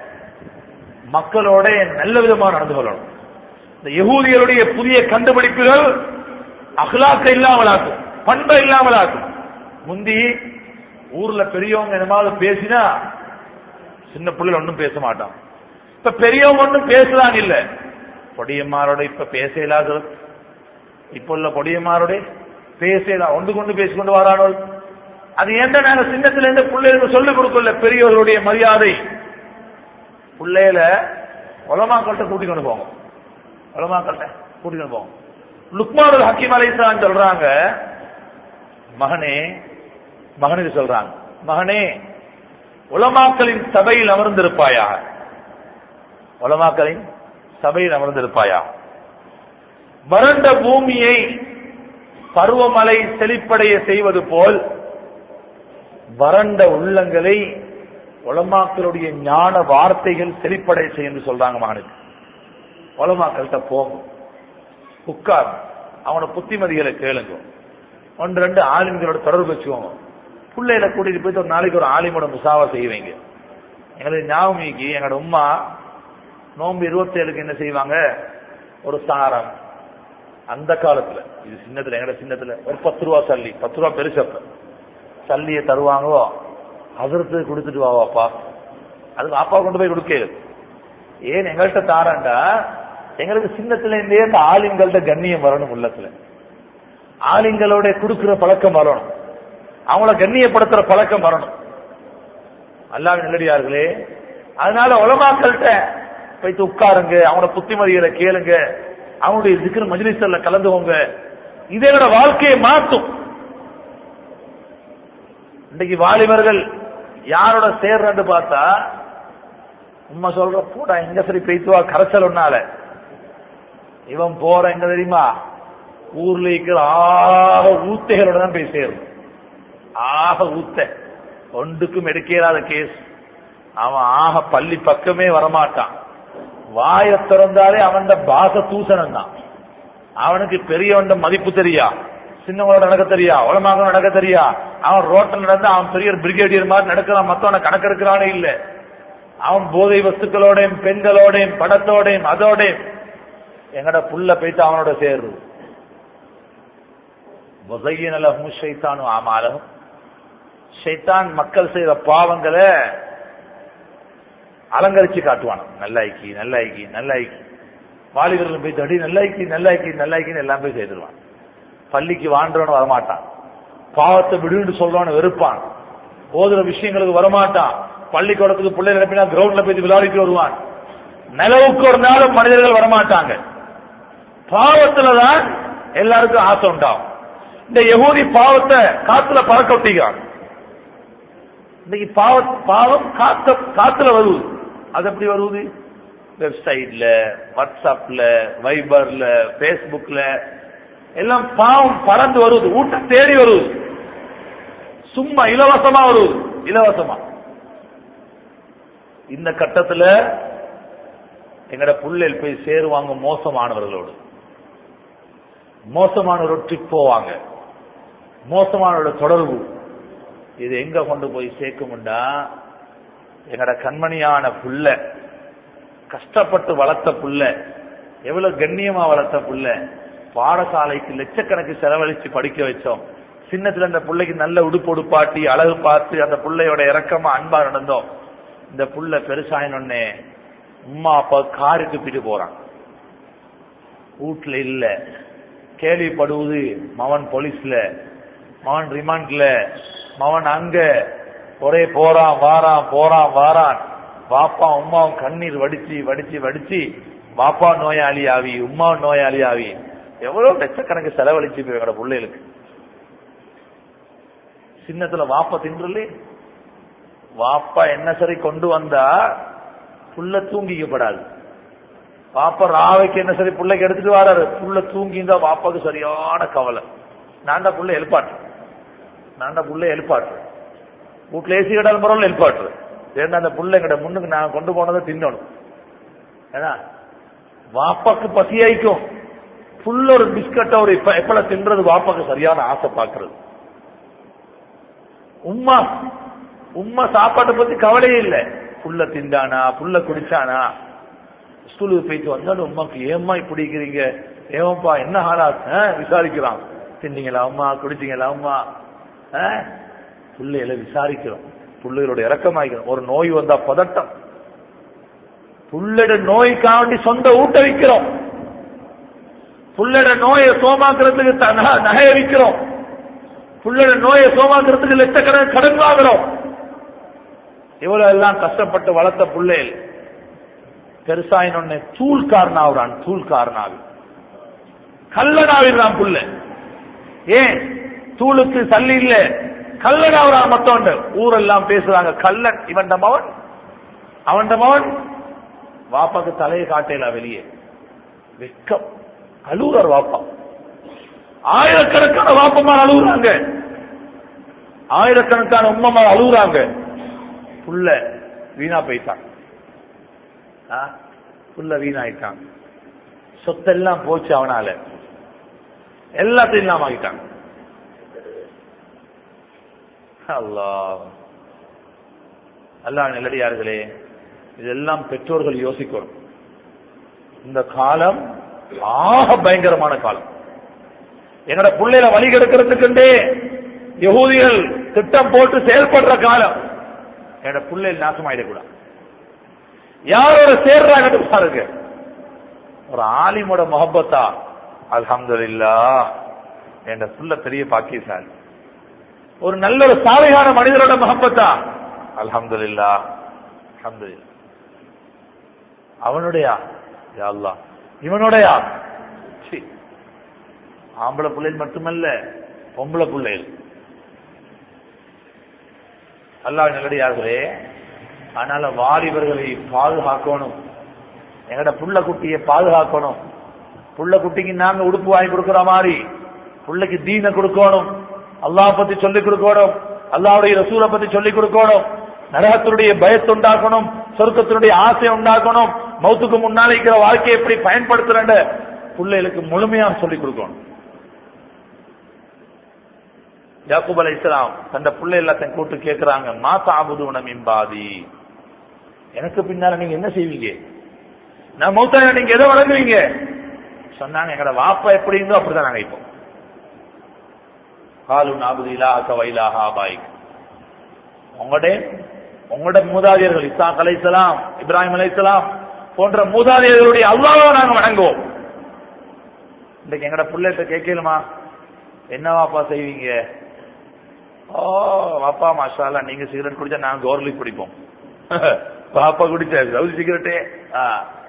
மக்களோட நல்ல விதமா நடந்து கொள்ளணும் இந்த யகூதியருடைய புதிய கண்டுபிடிப்புகள் அகலாக்க இல்லாமலாக்கும் பண்பை இல்லாமலாக்கும் முந்தி ஊர்ல பெரியவங்க என்னமாவது பேசினா சின்ன பிள்ளைகள் ஒன்றும் பேச மாட்டான் இப்ப பெரியவங்க ஒன்றும் பேசுறாங்க இல்ல பொடியம்மாரோட இப்ப பேச இல்லாத இப்ப உள்ள பொடியம்மாரோட பேச ஒன்று கொண்டு பேசிக்கொண்டு வரானோ அது ஏன்டா நாங்க சின்னத்துல இருந்து பிள்ளைகளுக்கு சொல்லிக் கொடுக்கல பெரியவர்களுடைய மரியாதை பிள்ளையில உலமாக்கள்கிட்ட கூட்டிக் கொண்டு போங்க உலமாக்கள்கிட்ட கூட்டிக் கொண்டு போங்க லுக்மானுல் ஹக்கீம் அலைசான் சொல்றாங்க மகனே மகனுக்கு சொல்றாங்க மகனே உலமாக்களின் சபையில் அமர்ந்திருப்பாயாக உலமாக்களின் சபையில் அமர்ந்திருப்பாயா வறண்ட பூமியை பருவமழை செழிப்படைய செய்வது போல் வறண்ட உள்ளங்களை உலமாக்களுடைய ஞான வார்த்தைகள் செழிப்படைய செய்யும் சொல்றாங்க மகனுக்கு உலமாக்கள்கிட்ட போங்க உட்கார் அவனோட புத்திமதிகளை கேளுங்க ஒன்று ரெண்டு ஆலிம்களோட தொடர்பு வச்சுக்கோங்க பிள்ளைகளை கூட்டிட்டு போயிட்டு ஒரு நாளைக்கு ஒரு ஆலிமோட முசாவா செய்வீங்க எங்களுக்கு ஞாபகம் எங்களோட உமா நோம்பு இருபத்தேழுக்கு என்ன செய்வாங்க ஒரு சாரம் அந்த காலத்துல இது சின்னத்துல எங்கட சின்னத்துல ஒரு பத்து ரூபா சல்லி பத்து ரூபா பெருசப்ப சல்லியை தருவாங்கோ அதற்கு கொடுத்துட்டு வாவாப்பா அது அப்பா கொண்டு போய் கொடுக்க ஏன் எங்கள்கிட்ட தாராண்டா எங்களுக்கு சின்னத்துல இருந்தே இந்த ஆலிம்கள்ட்ட கண்ணியம் வரணும் உள்ளத்துல ஆலிங்களோட கொடுக்கிற பழக்கம் வரணும் அவங்கள கண்ணியப்படுத்துற பழக்கம் வரணும் அல்லாவின் நல்லடியார்களே அதனால உலமாக்கள்கிட்ட போயிட்டு உட்காருங்க அவனோட புத்திமதிகளை கேளுங்க அவனுடைய இருக்கிற மஜ்லிஸ்ல கலந்துவோங்க இதோட வாழ்க்கையை மாற்றும் இன்னைக்கு வாலிபர்கள் யாரோட சேர்றன்னு பார்த்தா உண்மை சொல்ற போடா எங்க சரி பேசுவா கரைச்சல் ஒன்னால இவன் போற எங்க தெரியுமா ஊர்ல இருக்கிற ஆக ஊத்தைகளோட தான் போய் சேரும் ஆக ஊத்த ஒன்றுக்கும் எடுக்கிறாத கேஸ் அவன் ஆக பள்ளி பக்கமே வரமாட்டான் வாய திறந்தாலே அவன் பாச தூசணம் தான் அவனுக்கு பெரியவன் மதிப்பு தெரியா சின்னவங்களோட நடக்க தெரியா உலமாக நடக்க தெரியா அவன் ரோட்டில் நடந்து அவன் பெரிய பிரிகேடியர் மாதிரி நடக்கிறான் மத்தவனை கணக்கெடுக்கிறானே இல்ல அவன் போதை வஸ்துக்களோடையும் பெண்களோடையும் படத்தோடையும் அதோடையும் எங்கட புள்ள போயிட்டு அவனோட சேர்றது முசையனலகும் ஷைத்தானும் ஆமாலும் ஷைத்தான் மக்கள் செய்த பாவங்களை அலங்கரிச்சு காட்டுவான் நல்லாய்க்கி நல்லாய்க்கி நல்லாய்க்கி வாலிபர்கள் போய் தடி நல்லாய்க்கி நல்லாய்க்கி நல்லாய்க்கின்னு எல்லாம் போய் செய்திருவான் பள்ளிக்கு வாழ்றவன் வரமாட்டான் பாவத்தை விடுன்னு சொல்றவன் வெறுப்பான் ஓதுற விஷயங்களுக்கு வரமாட்டான் பள்ளிக்கூடத்துக்கு பிள்ளை நிரப்பினா கிரவுண்ட்ல போய் விளையாடிட்டு வருவான் நிலவுக்கு ஒரு நாளும் மனிதர்கள் வரமாட்டாங்க பாவத்துலதான் எல்லாருக்கும் ஆசை உண்டாகும் இந்த யகூதி பாவத்தை காத்துல பறக்க விட்டிக்கிறான் இன்னைக்கு பாவ பாவம் காத்த காத்துல வருவது அது எப்படி வருவது வெப்சைட்ல வாட்ஸ்அப்ல வைபர்ல பேஸ்புக்ல எல்லாம் பாவம் பறந்து வருவது ஊட்ட தேடி வருவது சும்மா இலவசமா வருவது இலவசமா இந்த கட்டத்துல எங்கட புள்ளையில் போய் சேருவாங்க மோசமானவர்களோடு மோசமானவரோட ட்ரிப் போவாங்க மோசமானவரோட தொடர்பு இது எங்க கொண்டு போய் சேர்க்கும்டா எங்கட கண்மணியான புள்ள கஷ்டப்பட்டு வளர்த்த புள்ள எவ்வளவு கண்ணியமா வளர்த்த புள்ள பாடசாலைக்கு லட்சக்கணக்கு செலவழிச்சு படிக்க வச்சோம் சின்னத்துல அந்த பிள்ளைக்கு நல்ல உடுப்பு உடுப்பாட்டி அழகு பார்த்து அந்த பிள்ளையோட இறக்கமா அன்பா நடந்தோம் இந்த புள்ள பெருசாயினொன்னே உம்மா அப்பா காருக்கு பிட்டு போறான் வீட்டுல இல்ல கேள்விப்படுவது மவன் போலீஸ்ல மவன் ரிமாண்ட்ல மவன் அங்க ஒரே போறான் வாரான் போறான் வாரான் பாப்பா உமாவும் கண்ணீர் வடிச்சு வடிச்சு வடிச்சு பாப்பா நோயாளி ஆவி உமாவும் நோயாளி ஆவி எவ்வளவு லட்சக்கணக்கு செலவழிச்சு எங்களோட பிள்ளைகளுக்கு சின்னத்துல வாப்பா தின்றலே வாப்பா என்ன சரி கொண்டு வந்தா புள்ள தூங்கிக்கப்படாது பாப்பா ராவைக்கு என்ன சரி பிள்ளைக்கு எடுத்துட்டு வராரு புள்ள தூங்கிந்தா வாப்பாக்கு சரியான கவலை நான்டா புள்ள எழுப்பாட்டு நான்டா புள்ள எழுப்பாட்டு வீட்டுல ஏசி கடாலும் பரவாயில்ல எழுப்பாட்டு ஏன்னா அந்த புள்ள எங்கட முன்னுக்கு நான் கொண்டு போனதை தின்னணும் ஏன்னா வாப்பாக்கு பசியாய்க்கும் புள்ள ஒரு பிஸ்கட்டை ஒரு இப்ப எப்பல தின்றது வாப்பாக்கு சரியான ஆசை பாக்குறது உம்மா உம்மா சாப்பாட்டை பத்தி கவலையே இல்லை புள்ள திண்டானா புள்ள குடிச்சானா ஸ்கூலுக்கு போயிட்டு வந்தாலும் உமாக்கு ஏம்மா இப்படி இருக்கிறீங்க ஏமாப்பா என்ன ஹாலா விசாரிக்கிறான் தின்னீங்களா அம்மா குடிச்சீங்களா அம்மா பிள்ளைகளை விசாரிக்கிறோம் பிள்ளைகளோட இறக்கமாக்கிறோம் ஒரு நோய் வந்தா பதட்டம் புள்ளட நோய்க்காண்டி சொந்த ஊட்ட வைக்கிறோம் புள்ளட நோயை சோமாக்குறதுக்கு த- நகை- நகைய விற்கிறோம் புள்ளட நோயை சோமாக்குறதுக்கு லட்சக்கணக்கு கடன் வாங்குறோம் இவ்வளவு எல்லாம் கஷ்டப்பட்டு வளர்த்த பிள்ளைகள் பெருசாயினொன்னு தூள்காரனாகிறான் தூள்காரனாவி கல்லனாவிடுறான் புள்ள ஏன் தூளுக்கு சல்லி இல்ல கல்லனாகிறான் மத்தோண்டு ஊரெல்லாம் பேசுறாங்க கல்லன் இவன் மவன் அவன் மவன் வாப்பாக்கு தலையை காட்டல வெளியே வெக்கம் அழுகுறார் வாப்பா ஆயிரக்கணக்கான வாப்பமா அழுகுறாங்க ஆயிரக்கணக்கான உம்மமா அழுகுறாங்க புள்ள வீணா போயிட்டான் ஆ? புள்ள வீணாயிட்டான் சொத்தெல்லாம் போச்சு அவனால எல்லாத்தையும் இல்லாம ஆகிட்டான் அல்லாஹ் அல்லாஹ் நெல்லடியார்களே இதெல்லாம் பெற்றோர்கள் யோசிக்கணும் இந்த காலம் ஆக பயங்கரமான காலம் எங்கட பிள்ளைல வழி கெடுக்கிறதுக்குண்டே யகூதிகள் திட்டம் போட்டு செயல்படுற காலம் என்னோட பிள்ளைகள் நாசமாயிடக்கூடாது யாரோட சேர்றாங்கன்னு பாருங்க ஒரு ஆலிமோட முகப்பத்தா அல்ஹம்துலில்லா என்ற புள்ள பெரிய பாக்கியசாலி ஒரு நல்ல ஒரு சாலையான மனிதரோட முகப்பத்தா அல்ஹம்துலில்லா அல்ஹம்துலில்லா அவனுடையா யா அல்லாஹ் இவனுடையா சீ. ஆம்பளை பிள்ளைகள் மட்டுமல்ல பொம்பளை பிள்ளைகள் அல்லாஹ் நல்லடியார்களே அதனால வாலிபர்களை பாதுகாக்கணும் எங்கட புள்ள குட்டியை பாதுகாக்கணும் புள்ள குட்டிக்கு நாங்க உடுப்பு வாங்கி கொடுக்கிற மாதிரி புள்ளைக்கு தீனை கொடுக்கணும் அல்லாஹ் பத்தி சொல்லிக் கொடுக்கணும் அல்லாவுடைய ரசூலை பத்தி சொல்லிக் கொடுக்கணும் நரகத்தினுடைய பயத்தை உண்டாக்கணும் சொர்க்கத்தினுடைய ஆசை உண்டாக்கணும் மௌத்துக்கு முன்னால இருக்கிற வாழ்க்கையை எப்படி பயன்படுத்துறேன் பிள்ளைகளுக்கு முழுமையா சொல்லிக் கொடுக்கணும் யாக்கூப் அலை இஸ்லாம் தந்த பிள்ளை எல்லாத்தையும் கூட்டு கேட்கிறாங்க மா தாபுது மிம்பாதி எனக்கு பின்னால நீங்க என்ன செய்வீங்க நான் மௌத்தா நீங்க எதை வழங்குவீங்க சொன்னாங்க எங்கட வாப்பா எப்படி இருந்தோ அப்படிதான் நாங்க இப்போ காலு நாபுது இலாஹ வைலாஹ ஆபாயிக் உங்களுடைய உங்களோட மூதாதையர்கள் இஸ்ஸாக் அலைஹிஸ்ஸலாம் இப்ராஹிம் அலைஹிஸ்ஸலாம் போன்ற மூதாதையர்களுடைய அல்லாஹ்வை நாங்க வணங்குவோம் இன்னைக்கு எங்கட பிள்ளைகிட்ட கேட்கலுமா என்ன வாப்பா செய்வீங்க ஓ வாப்பா மாஷாலா நீங்க சிகரெட் குடிச்சா நாங்க கவர்லி குடிப்போம் பாப்பா குடிச்சா ரவுடி சிகரெட்டே ஆ.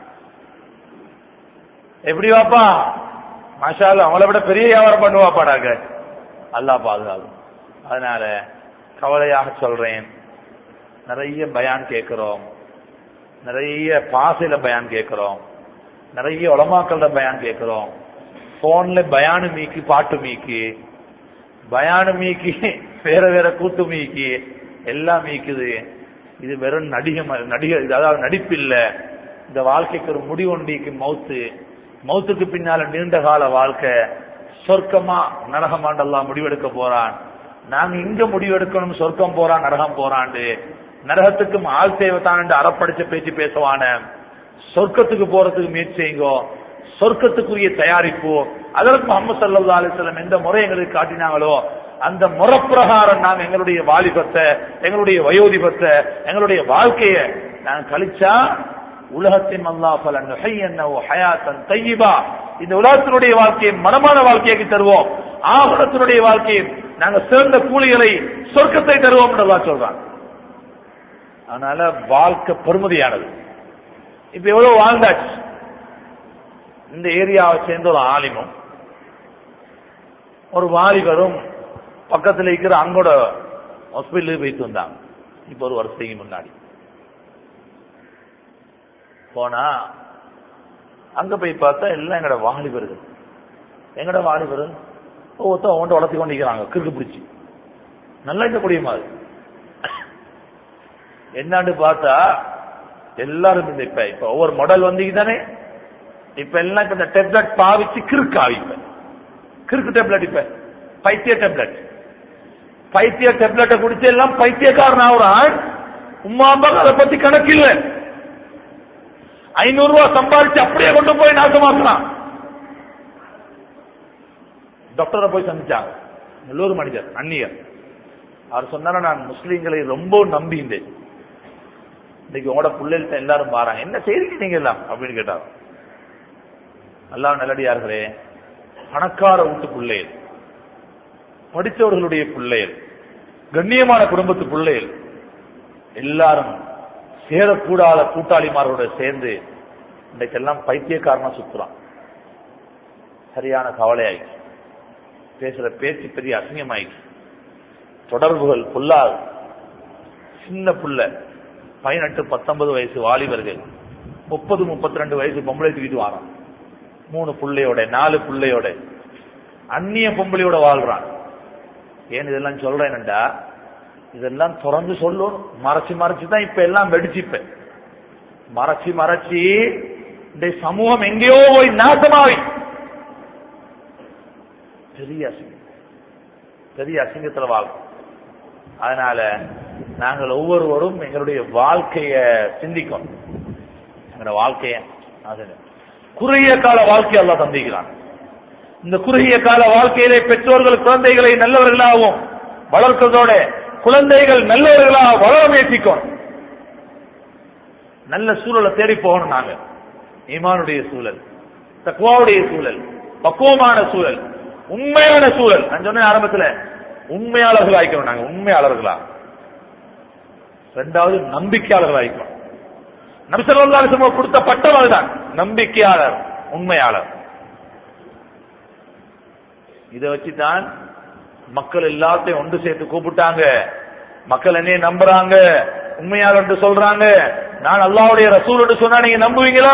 எப்படி வாப்பா மாஷாலா அவங்கள விட பெரிய வியாபாரம் பண்ணுவாப்பா நாங்க அல்லாஹ் பாதுகாக்கும் அதனால கவலையாக சொல்றேன் நிறைய பயான் கேட்கிறோம் நிறைய பாசையில பயான் கேட்கிறோம் நிறைய உலமாக்கள்ட பயான் கேட்கிறோம் போன்ல பயானு மீக்கி பாட்டு மீக்கி பயானு மீக்கி வேற வேற கூத்து மீக்கி எல்லாம் மீக்குது இது வெறும் நடிகை ம- நடிகை இது அதாவது நடிப்பு இல்ல இந்த வாழ்க்கைக்கு ஒரு முடிவொண்டிக்கு மௌத்து மௌத்துக்கு பின்னால நீண்ட கால வாழ்க்கை சொர்க்கமா நரகமாண்டெல்லாம் முடிவெடுக்க போறான் நாங்க இங்க முடிவெடுக்கணும் சொர்க்கம் போறான் நரகம் போறாண்டு நரகத்துக்கும் ஆள் தேவைத்தான் என்று அறப்படிச்ச பேச்சு பேசுவான சொர்க்கத்துக்கு போறதுக்கு முயற்சி செய்யுங்கோ சொர்க்கத்துக்குரிய தயாரிப்பு அதற்கு முகமது சல்லா அலிஸ்லம் எந்த முறை எங்களுக்கு காட்டினாங்களோ அந்த முறப்பிரகாரம் நாங்க எங்களுடைய வாலிபத்தை எங்களுடைய வயோதிபத்தை எங்களுடைய வாழ்க்கையை நாங்க கழிச்சா உலகத்தின் அல்லா பல நுகையன்னவோ ஹயாத்தன் தையிபா இந்த உலகத்தினுடைய வாழ்க்கையை மனமான வாழ்க்கையை தருவோம் ஆபரத்தினுடைய வாழ்க்கையை நாங்க சிறந்த கூலிகளை சொர்க்கத்தை தருவோம் என்று அல்லாஹ் சொல்றான் அதனால வாழ்க்கை பெருமதியானது இப்ப எவ்வளவு வாழ்ந்தாச்சு இந்த ஏரியாவை சேர்ந்த ஒரு ஆலிமும் ஒரு வாலிபரும் பக்கத்துல இருக்கிற அங்கோட ஹாஸ்பிட்டலுக்கு போயிட்டு வந்தாங்க இப்ப ஒரு வருஷத்துக்கு முன்னாடி போனா அங்க போய் பார்த்தா எல்லாம் எங்கட வாலிபர்கள் எங்கட வாலிபர்கள் ஒவ்வொருத்தன் ஒவ்வொன்று வளர்த்தி கொண்டிருக்கிறாங்க கிறுக்கு பிடிச்சி நல்லா இந்த குடிய மாதிரி என்னான்னு பார்த்தா எல்லாரும் இந்த இப்ப இப்ப ஒவ்வொரு மாடல் வந்தீங்க தானே இப்ப எல்லாம் இப்ப இந்த டெப்லெட் பாவிச்சு கிறுக்காவி இப்ப கிறுக்கு டெப்லெட் இப்ப பைத்திய டெப்லெட் பைத்திய டெப்லெட்டை குடிச்சு எல்லாம் பைத்தியக்காரன் ஆகுறான் உமா அப்பாக்கு அதை பத்தி கணக்கு இல்ல ஐநூறு ரூபாய் சம்பாதிச்சு அப்படியே கொண்டு போய் நாசமாக்குறான் டாக்டரை போய் சந்திச்சாங்க நல்லூர் மனிதர் அந்நியர் அவர் சொன்னாரு நான் முஸ்லீம்களை ரொம்ப நம்பிந்தேன் இன்னைக்கு உங்களோட பிள்ளைகள்ட்ட எல்லாரும் பாறாங்க என்ன செய்றீங்க நீங்க எல்லாம் அப்படின்னு கேட்டாங்க அல்லாஹ் நல்லடியார்களே பணக்கார வீட்டு பிள்ளைகள் படித்தவர்களுடைய பிள்ளைகள் கண்ணியமான குடும்பத்து பிள்ளைகள் எல்லாரும் சேரக்கூடாத கூட்டாளிமாரோட சேர்ந்து இன்றைக்கெல்லாம் பைத்தியக்காரனா சுத்துறான் சரியான கவலையாயிடுச்சு பேசுற பேச்சு பெரிய அசிங்கமாயிடுச்சு தொடர்புகள் புல்லாது சின்ன புள்ள பதினெட்டு பத்தொன்பது வயசு வாலிபர்கள் முப்பது முப்பத்தி ரெண்டு வயசு பொம்பளை தூக்கிட்டு வாரான் மூணு புள்ளையோட நாலு புள்ளையோட அந்நிய பொம்பளையோட வாழ்றான் ஏன் இதெல்லாம் சொல்றேன்டா இதெல்லாம் திறந்து சொல்லும் மறைச்சு மறைச்சு தான் இப்ப எல்லாம் வெடிச்சு இப்ப மறைச்சு மறைச்சு இந்த சமூகம் எங்கேயோ போய் நாசமாவி பெரிய அசிங்கம் பெரிய அசிங்கத்துல வாழும் அதனால நாங்கள் ஒவ்வொருவரும் எங்களுடைய வாழ்க்கைய சிந்திக்கணும் எங்களோட வாழ்க்கைய அது குறுகிய கால வாழ்க்கை எல்லாம் தந்திக்கிறான் இந்த குறுகிய கால வாழ்க்கையிலே பெற்றோர்கள் குழந்தைகளை நல்லவர்களாகவும் வளர்க்கிறதோட குழந்தைகள் நல்லவர்களாக வளர முயற்சிக்கும் நல்ல சூழலை தேடி போகணும் நாங்க ஈமானுடைய சூழல் தக்குவாவுடைய சூழல் பக்குவமான சூழல் உண்மையான சூழல் நான் சொன்ன ஆரம்பத்துல உண்மையாளர்கள் ஆயிக்கணும் நாங்க உண்மையாளர்களா ரெண்டாவது நம்பிக்கையாளர்கள் ஆயிக்கணும் நபிசல்லாசம் கொடுத்த பட்டம் அதுதான் நம்பிக்கையாளர் உண்மையாளர் இதை வச்சுதான் மக்கள் எல்லாத்தையும் ஒன்று சேர்த்து கூப்பிட்டாங்க மக்கள் என்னைய நம்புறாங்க உண்மையாளர் என்று சொல்றாங்க நான் அல்லாவுடைய ரசூல் என்று சொன்னா நீங்க நம்புவீங்களா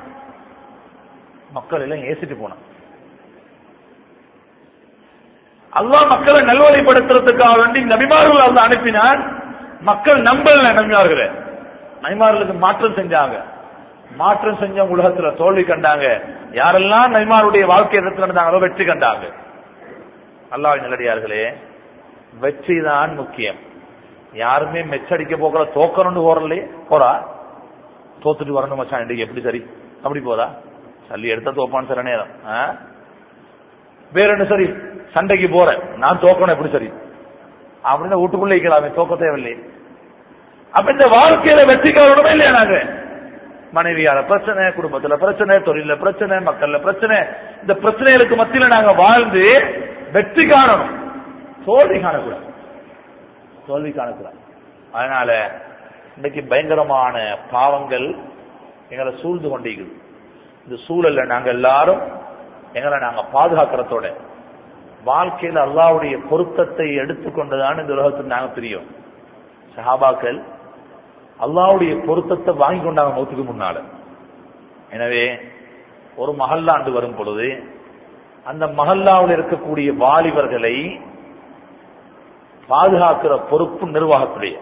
மக்கள் எல்லாம் ஏசிட்டு போனான் அல்லாஹ் மக்களை நல்வழிப்படுத்துறதுக்காக வேண்டி நபிமார்கள் அல்ல அனுப்பினான் மக்கள் நம்பல நபிமார்களே நபிமார்களுக்கு மாற்றம் செஞ்சாங்க மாற்றம் செஞ்சவங்க உலகத்துல தோல்வி கண்டாங்க யாரெல்லாம் நபிமாருடைய வாழ்க்கை எதிர்த்து நடந்தாங்களோ வெற்றி கண்டாங்க அல்லாஹ் நல்லடியார்களே வெற்றி தான் முக்கியம் யாருமே மெச்சடிக்க போகிற தோக்கணும்னு போறலே போறா தோத்துட்டு வரணும் மச்சான் இன்னைக்கு எப்படி சரி அப்படி போதா சல்லி எடுத்தா தோப்பான்னு சில நேரம் ஆ? வேற என்ன சரி சண்டைக்கு போறேன் நான் தோக்கணும் எப்படி சரி அப்படின்னு வீட்டுக்குள்ளே இருக்கலாமே தோக்க தேவையில்லை அப்ப இந்த வாழ்க்கையில வெற்றி காரணமே இல்லையா நாங்க மனைவியால பிரச்சனை குடும்பத்துல பிரச்சனை தொழில பிரச்சனை மக்கள்ல பிரச்சனை இந்த பிரச்சனைகளுக்கு மத்தியில நாங்க வாழ்ந்து வெற்றி காணணும் தோல்வி காணக்கூடாது தோல்வி காணக்கூடாது அதனால இன்னைக்கு பயங்கரமான பாவங்கள் எங்களை சூழ்ந்து கொண்டிருக்குது இந்த சூழல்ல நாங்க எல்லாரும் எங்களை நாங்க பாதுகாக்கிறதோட வாழ்க்கையில் அல்லாவுடைய பொருத்தத்தை எடுத்துக்கொண்டுதான் இந்த உலகத்தில் நாங்க பிரியோம் சஹாபாக்கள் அல்லாவுடைய பொருத்தத்தை வாங்கி கொண்டாங்க மௌத்துக்கு முன்னால எனவே ஒரு மஹல்லாண்டு வரும் பொழுது அந்த மஹல்லாவில் இருக்கக்கூடிய வாலிபர்களை பாதுகாக்கிற பொறுப்பு நிர்வாகத்துடைய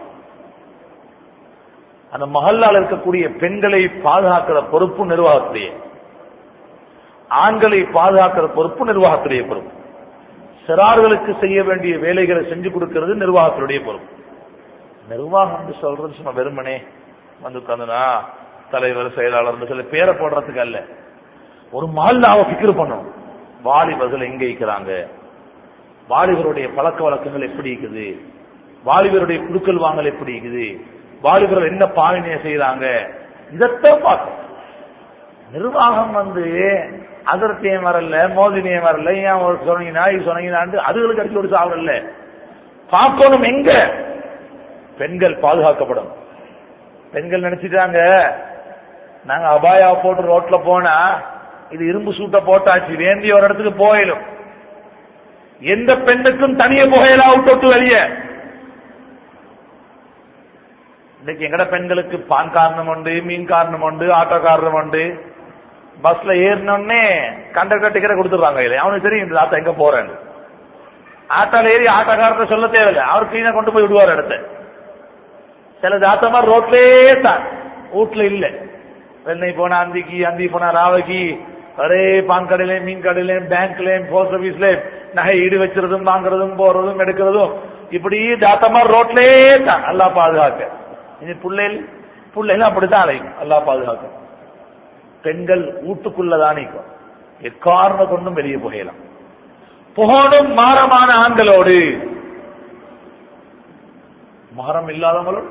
அந்த மஹல்லால் இருக்கக்கூடிய பெண்களை பாதுகாக்கிற பொறுப்பு நிர்வாகத்துடைய ஆண்களை பாதுகாக்கிற பொறுப்பு நிர்வாகத்துடைய பொறுப்பு சிறார்களுக்கு செய்ய வேண்டிய வேலைகளை செஞ்சு கொடுக்கிறது நிர்வாகத்துடைய பொறுப்பு நிர்வாகம் என்று சொல்றது சும்மா வெறுமனே வந்து உட்காந்துனா தலைவர் செயலாளர் சில பேரை போடுறதுக்கு அல்ல ஒரு மஹல்லாவை ஃபிக்ர் பண்ணணும் வாலிபர்கள் எங்க இருக்கிறாங்க வாலிபருடைய பழக்க வழக்கங்கள் எப்படி இருக்குது வாலிபருடைய குடுக்கல் வாங்கல் எப்படி இருக்குது வாலிபர்கள் என்ன பாவனையை செய்யறாங்க இதைத்தான் பார்க்கணும் நிர்வாகம் வந்து அதிர்த்தியம் வரல மோதினியம் வரல ஏன் ஒரு சொன்னீங்கன்னா இது சொன்னீங்கன்னாண்டு அதுகளுக்கு அடிச்சு ஒரு சாவரல்ல பார்க்கணும் எங்க பெண்கள் பாதுகாக்கப்படும் பெண்கள் நினைச்சிட்டாங்க நாங்க அபாயா போட்டு ரோட்ல போனா இது இரும்பு சூட்டை போட்டாச்சு வேண்டிய ஒரு இடத்துக்கு போயிடும் எந்த பெண்ணுக்கும் தனியே புகையலா விட்டு வெளியே இன்னைக்கு எங்கட பெண்களுக்கு பான் காரணம் உண்டு மீன் காரணம் உண்டு ஆட்டோ காரணம் உண்டு பஸ்ல ஏறினோடனே கண்டக்டர் டிக்கெட் கொடுத்துருவாங்க இல்லை அவனுக்கு தெரியும் இந்த ஆட்டோ எங்க போறேன்னு ஆட்டோல ஏறி ஆட்டோக்காரத்தை சொல்ல தேவையில்லை அவர் கிளீனா கொண்டு போய் விடுவார் இடத்த சில தாத்தமா ரோட்லயே தான் வீட்டுல இல்ல வெள்ளை போனா அந்திக்கு அந்தி போனா ராவகி ஒரே பான் கடையிலையும் மீன் கடையிலையும் பேங்க்லயும் போஸ்ட் ஆபீஸ்லயும் நகை ஈடு வச்சுறதும் வாங்குறதும் போறதும் எடுக்கிறதும் இப்படி தாத்தமா ரோட்லயே தான் நல்லா பாதுகாக்க இனி பிள்ளைகள் பிள்ளைகள் அப்படித்தான் அலையும் நல்லா பாதுகாக்க பெண்கள் வீட்டுக்குள்ளதான் நிற்கும் எக்காரணம் கொண்டும் வெளியே புகையலாம் புகழும் மாறமான ஆண்களோடு மகரம் இல்லாதவங்களோடு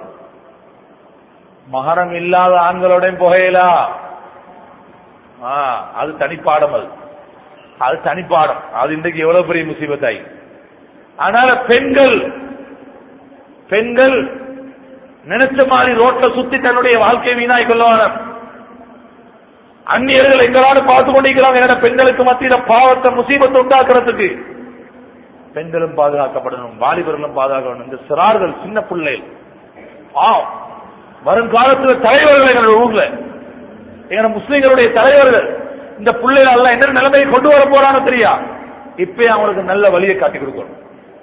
மகரம் இல்லாத ஆண்களோடையும் புகையலா ஆ, அது தனிப்பாடம் அது அது தனிப்பாடம் அது இன்றைக்கு எவ்வளவு பெரிய முசீபத்தாய் அதனால பெண்கள் பெண்கள் நினைச்ச மாதிரி ரோட்ல சுத்தி தன்னுடைய வாழ்க்கை வீணாய் கொள்வான அந்நியர்கள் எங்களாலும் பார்த்து கொண்டிருக்கிறாங்க எங்கட பெண்களுக்கு மத்தியில பாவத்தை முசீபத்தை உண்டாக்குறதுக்கு பெண்களும் பாதுகாக்கப்படணும் வாலிபர்களும் பாதுகாக்கப்படணும் இந்த சிறார்கள் சின்ன பிள்ளைகள் பாவம் வருங்காலத்துல தலைவர்கள் எங்களோட ஊர்ல எங்க முஸ்லிம்களுடைய தலைவர்கள் இந்த பிள்ளைகள் எல்லாம் என்ன நிலைமையை கொண்டு வர போறான்னு தெரியா இப்பயே அவங்களுக்கு நல்ல வழியை காட்டி கொடுக்கணும்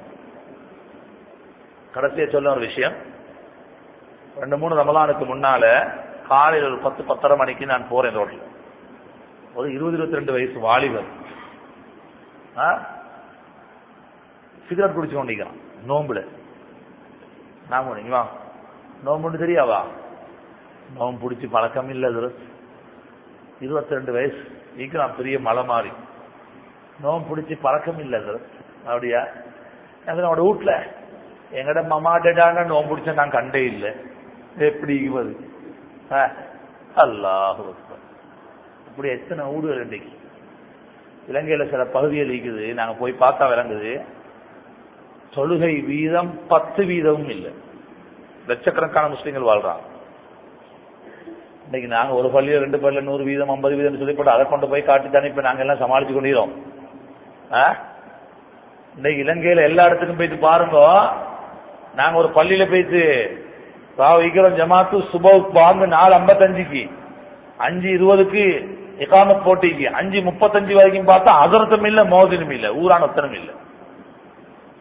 கடைசியா சொல்ல ஒரு விஷயம் ரெண்டு மூணு ரமலானுக்கு முன்னால காலையில் ஒரு பத்து பத்தரை மணிக்கு நான் போறேன் ரோட்ல ஒரு இருபது இருபத்தி ரெண்டு வயசு வாலிபர் ஆ? சிகரெட் குடிச்சு கொண்டிருக்கிறான் நோம்புல நான் போனீங்க வா நோம்புன்னு தெரியாவா நோம்பு பிடிச்சி பழக்கம் இல்லை இருபத்தி ரெண்டு வயசு இருக்கிறான் பெரிய மலை மாறி நோம்பு பிடிச்சி பழக்கம் இல்லை அப்படியா அது நம்மளோட வீட்டுல எங்கட மாமா டேடான நோம்பு பிடிச்ச நான் கண்டே இல்லை எப்படி இருக்குது அல்லாஹ் இப்படி எத்தனை ஊடுகள் இன்னைக்கு இலங்கையில சில பகுதிகள் இருக்குது நாங்க போய் பார்த்தா விளங்குது தொழுகை வீதம் பத்து வீதமும் இல்லை லட்சக்கணக்கான முஸ்லீம்கள் வாழ்றாங்க இன்னைக்கு நாங்க ஒரு பள்ளியில ரெண்டு பள்ளியில நூறு வீதம் ஐம்பது வீதம் சொல்லி போட்டு அதை கொண்டு போய் காட்டித்தானே இப்ப நாங்க எல்லாம் சமாளிச்சு கொண்டிரோம் ஆ? இன்னைக்கு இலங்கையில எல்லா இடத்துக்கும் போயிட்டு பாருங்க நாங்க ஒரு பள்ளியில போயிட்டு வைக்கிறோம் ஜமாத்து சுபவுக்கு வாங்க நாலு ஐம்பத்தஞ்சுக்கு அஞ்சு இருபதுக்கு இகாமத் போட்டிக்கு அஞ்சு முப்பத்தஞ்சு வரைக்கும் பார்த்தா அதரத்தம் இல்ல மோதினும் இல்ல ஊரான ஒத்தனம் இல்ல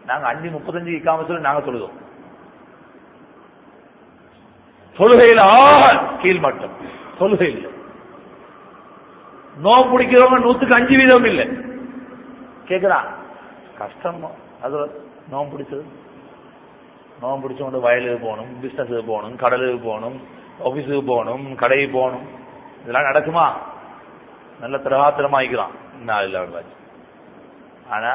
நாங்க அஞ்சு முப்பத்தஞ்சு இக்காம சொல்லி நாங்க சொல்லுதோம் தொழுகையில் ஆக கீழ் மட்டம் தொழுகை இல்லை நோம்பு பிடிக்கிறவங்க நூத்துக்கு அஞ்சு வீதம் இல்லை கேக்குறான் கஷ்டம் அது நோம்பு பிடிச்சது நோம்பு பிடிச்சவங்க வயலுக்கு போகணும் பிசினஸுக்கு போகணும் கடலுக்கு போகணும் ஆபீஸுக்கு போகணும் கடைக்கு போகணும் இதெல்லாம் நடக்குமா நல்ல திரகாத்திரமா ஆயிக்கலாம் நான் இல்லை ஆனா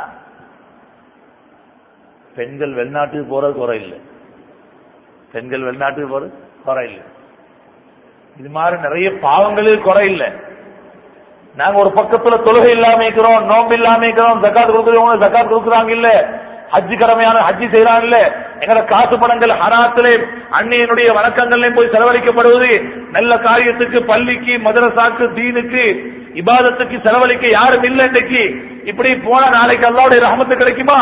பெண்கள் வெளிநாட்டுக்கு போறது குறை இல்லை பெண்கள் வெளிநாட்டுக்கு போறது குறை இல்லை இது மாதிரி நிறைய பாவங்களுக்கு குறை இல்லை நாங்க ஒரு பக்கத்துல தொழுகை இல்லாம இருக்கிறோம் நோம்பு இல்லாம இருக்கிறோம் ஜக்காத் கொடுக்குறவங்க ஜக்காத் கொடுக்குறாங்க இல்ல ஹஜ்ஜி கடமையான ஹஜ்ஜி செய்யறாங்க இல்ல எங்கட காசு பணங்கள் ஹராத்திலே அன்னையனுடைய வணக்கங்கள்லயும் போய் செலவழிக்கப்படுவது நல்ல காரியத்துக்கு பள்ளிக்கு மதரசாக்கு தீனுக்கு இபாதத்துக்கு செலவழிக்க யாரும் இல்லை இன்னைக்கு இப்படி போன நாளைக்கு அல்லாவுடைய ரஹமத்து கிடைக்குமா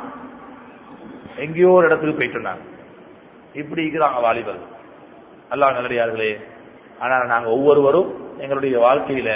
எங்கேயோ ஒரு இடத்துக்கு போயிட்டு இருந்தாங்க இப்படி இருக்கிறாங்க வாலிபர்கள் அல்லாஹ் நல்லடியார்களே ஆனால் நாங்க ஒவ்வொருவரும் எங்களுடைய வாழ்க்கையில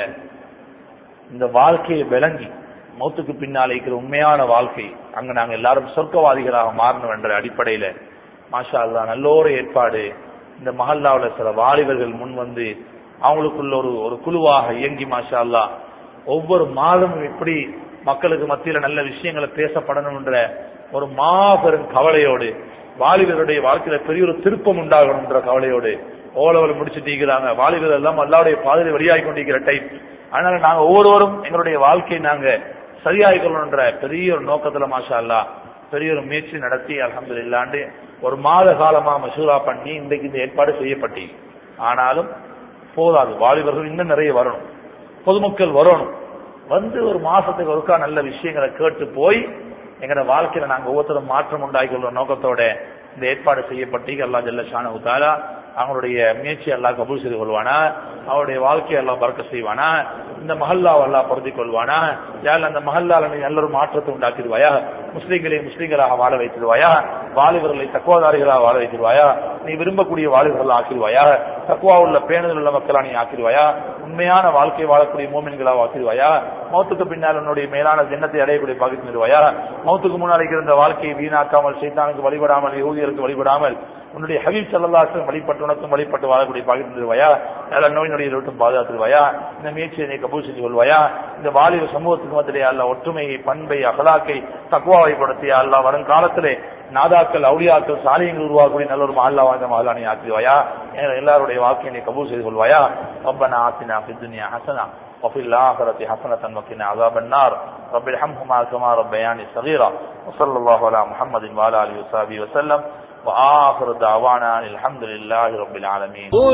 இந்த வாழ்க்கையை விளங்கி மௌத்துக்கு பின்னால் இருக்கிற உண்மையான வாழ்க்கை அங்க நாங்க எல்லாரும் சொர்க்கவாதிகளாக மாறணும் என்ற அடிப்படையில மாஷா அல்லா நல்ல ஒரு ஏற்பாடு இந்த மஹல்லாவுல சில வாலிபர்கள் முன் வந்து அவங்களுக்குள்ள ஒரு ஒரு குழுவாக இயங்கி மாஷா அல்லா ஒவ்வொரு மாதமும் எப்படி மக்களுக்கு மத்தியில நல்ல விஷயங்களை பேசப்படணும் என்ற ஒரு மாபெரும் கவலையோடு வாலிபருடைய வாழ்க்கையில பெரிய ஒரு திருப்பம் உண்டாகணும்ன்ற கவலையோடு ஓலவல் முடிச்சுட்டு இருக்கிறாங்க வாலிபர் எல்லாம் அல்லாவுடைய பாதையில வெளியாகி கொண்டிருக்கிற டைப் அதனால நாங்க ஒவ்வொருவரும் எங்களுடைய வாழ்க்கையை நாங்க சரியாகிக்கொள்ளணுன்ற பெரிய ஒரு நோக்கத்துல மாஷா அல்லா பெரிய ஒரு முயற்சி நடத்தி அலமது இல்லாண்டு ஒரு மாத காலமா மசூரா பண்ணி இன்றைக்கு இந்த ஏற்பாடு செய்யப்பட்டி ஆனாலும் போதாது வாலிபர்கள் இன்னும் நிறைய வரணும் பொதுமக்கள் வரணும் வந்து ஒரு மாசத்துக்கு ஒருக்கா நல்ல விஷயங்களை கேட்டு போய் எங்களோட வாழ்க்கையில நாங்க ஒவ்வொருத்தரும் மாற்றம் உண்டாக்கி கொள்ற நோக்கத்தோட இந்த ஏற்பாடு செய்யப்பட்டு அல்லா ஜல்ல ஷானு தாலா அவங்களுடைய முயற்சி எல்லாம் கபூல் செய்து கொள்வானா அவருடைய வாழ்க்கையை எல்லாம் பறக்க செய்வானா இந்த மஹல்லாவை எல்லாம் பொருந்திக் கொள்வானா யார் அந்த மஹல்லால நீ நல்ல ஒரு மாற்றத்தை உண்டாக்கிடுவாயா முஸ்லீம்களை முஸ்லீம்களாக வாழ வைத்திருவாயா வாலிபர்களை தக்குவாதாரிகளாக வாழ வைத்திருவாயா நீ விரும்பக்கூடிய வாலிபர்கள் ஆக்கிடுவாயா தக்குவா உள்ள பேணுதல் உள்ள மக்களா நீ ஆக்கிடுவாயா உண்மையான வாழ்க்கை வாழக்கூடிய மோமின்களாக ஆக்கிடுவாயா மௌத்துக்கு பின்னால் உன்னுடைய மேலான ஜென்னத்தை அடையக்கூடிய பகுதி தருவாயா மௌத்துக்கு முன்னால் இருந்த வாழ்க்கையை வீணாக்காமல் சைத்தானுக்கு வழிபடாமல் யூதியருக்கு வழிபடாமல் உன்னுடைய ஹபீப் சல்லாசன் வழிபட்டு உனக்கும் வழிபட்டு வாழக்கூடிய பாகி தருவாயா நல்ல நோய் நொடியை விட்டும் பாதுகாத்துருவாயா இந்த முயற்சியை நீ கபூல் செஞ்சு கொள்வாயா இந்த வாலிப சமூகத்துக்கு மத்திலே அல்ல ஒற்றுமையை பண்பை அகலாக்கை தக்குவாவை படுத்திய அல்ல வருங்காலத்திலே நாதாக்கள் அவுளியாக்கள் சாலியங்கள் உருவாக்கக்கூடிய நல்ல ஒரு மஹல்லா வாழ்ந்த மஹல்லா நீ ஆக்கிடுவாயா எல்லாருடைய வாழ்க்கையை நீ கபூல் செய்து கொள்வாயா ரப்பனா ஆத்தினா في الدنيا حسنه وفي الآخرة حسنة وقنا عذاب النار رب ارحمهما كما ربياني صغيرا وصلى الله على محمد وعلى آله وصحبه وسلم وآخر دعوانا أن الحمد لله رب العالمين قل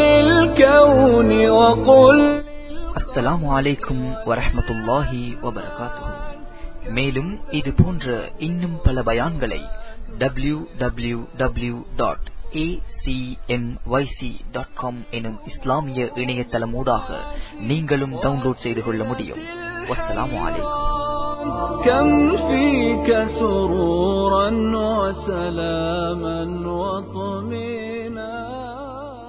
للكون وقل அஸ்ஸலாமு அலைக்கும் வரஹ்மத்துல்லாஹி வபரகாத்துஹு மேலும் இது போன்ற இன்னும் பல பயான்களை W W W dot dot com எனும் இஸ்லாமிய இணையதளமூடாக நீங்களும் டவுன்லோட் செய்து கொள்ள முடியும் வஸ்ஸலாமு அலைக்கும் كم فيك سرورا وسلاما وطمئنا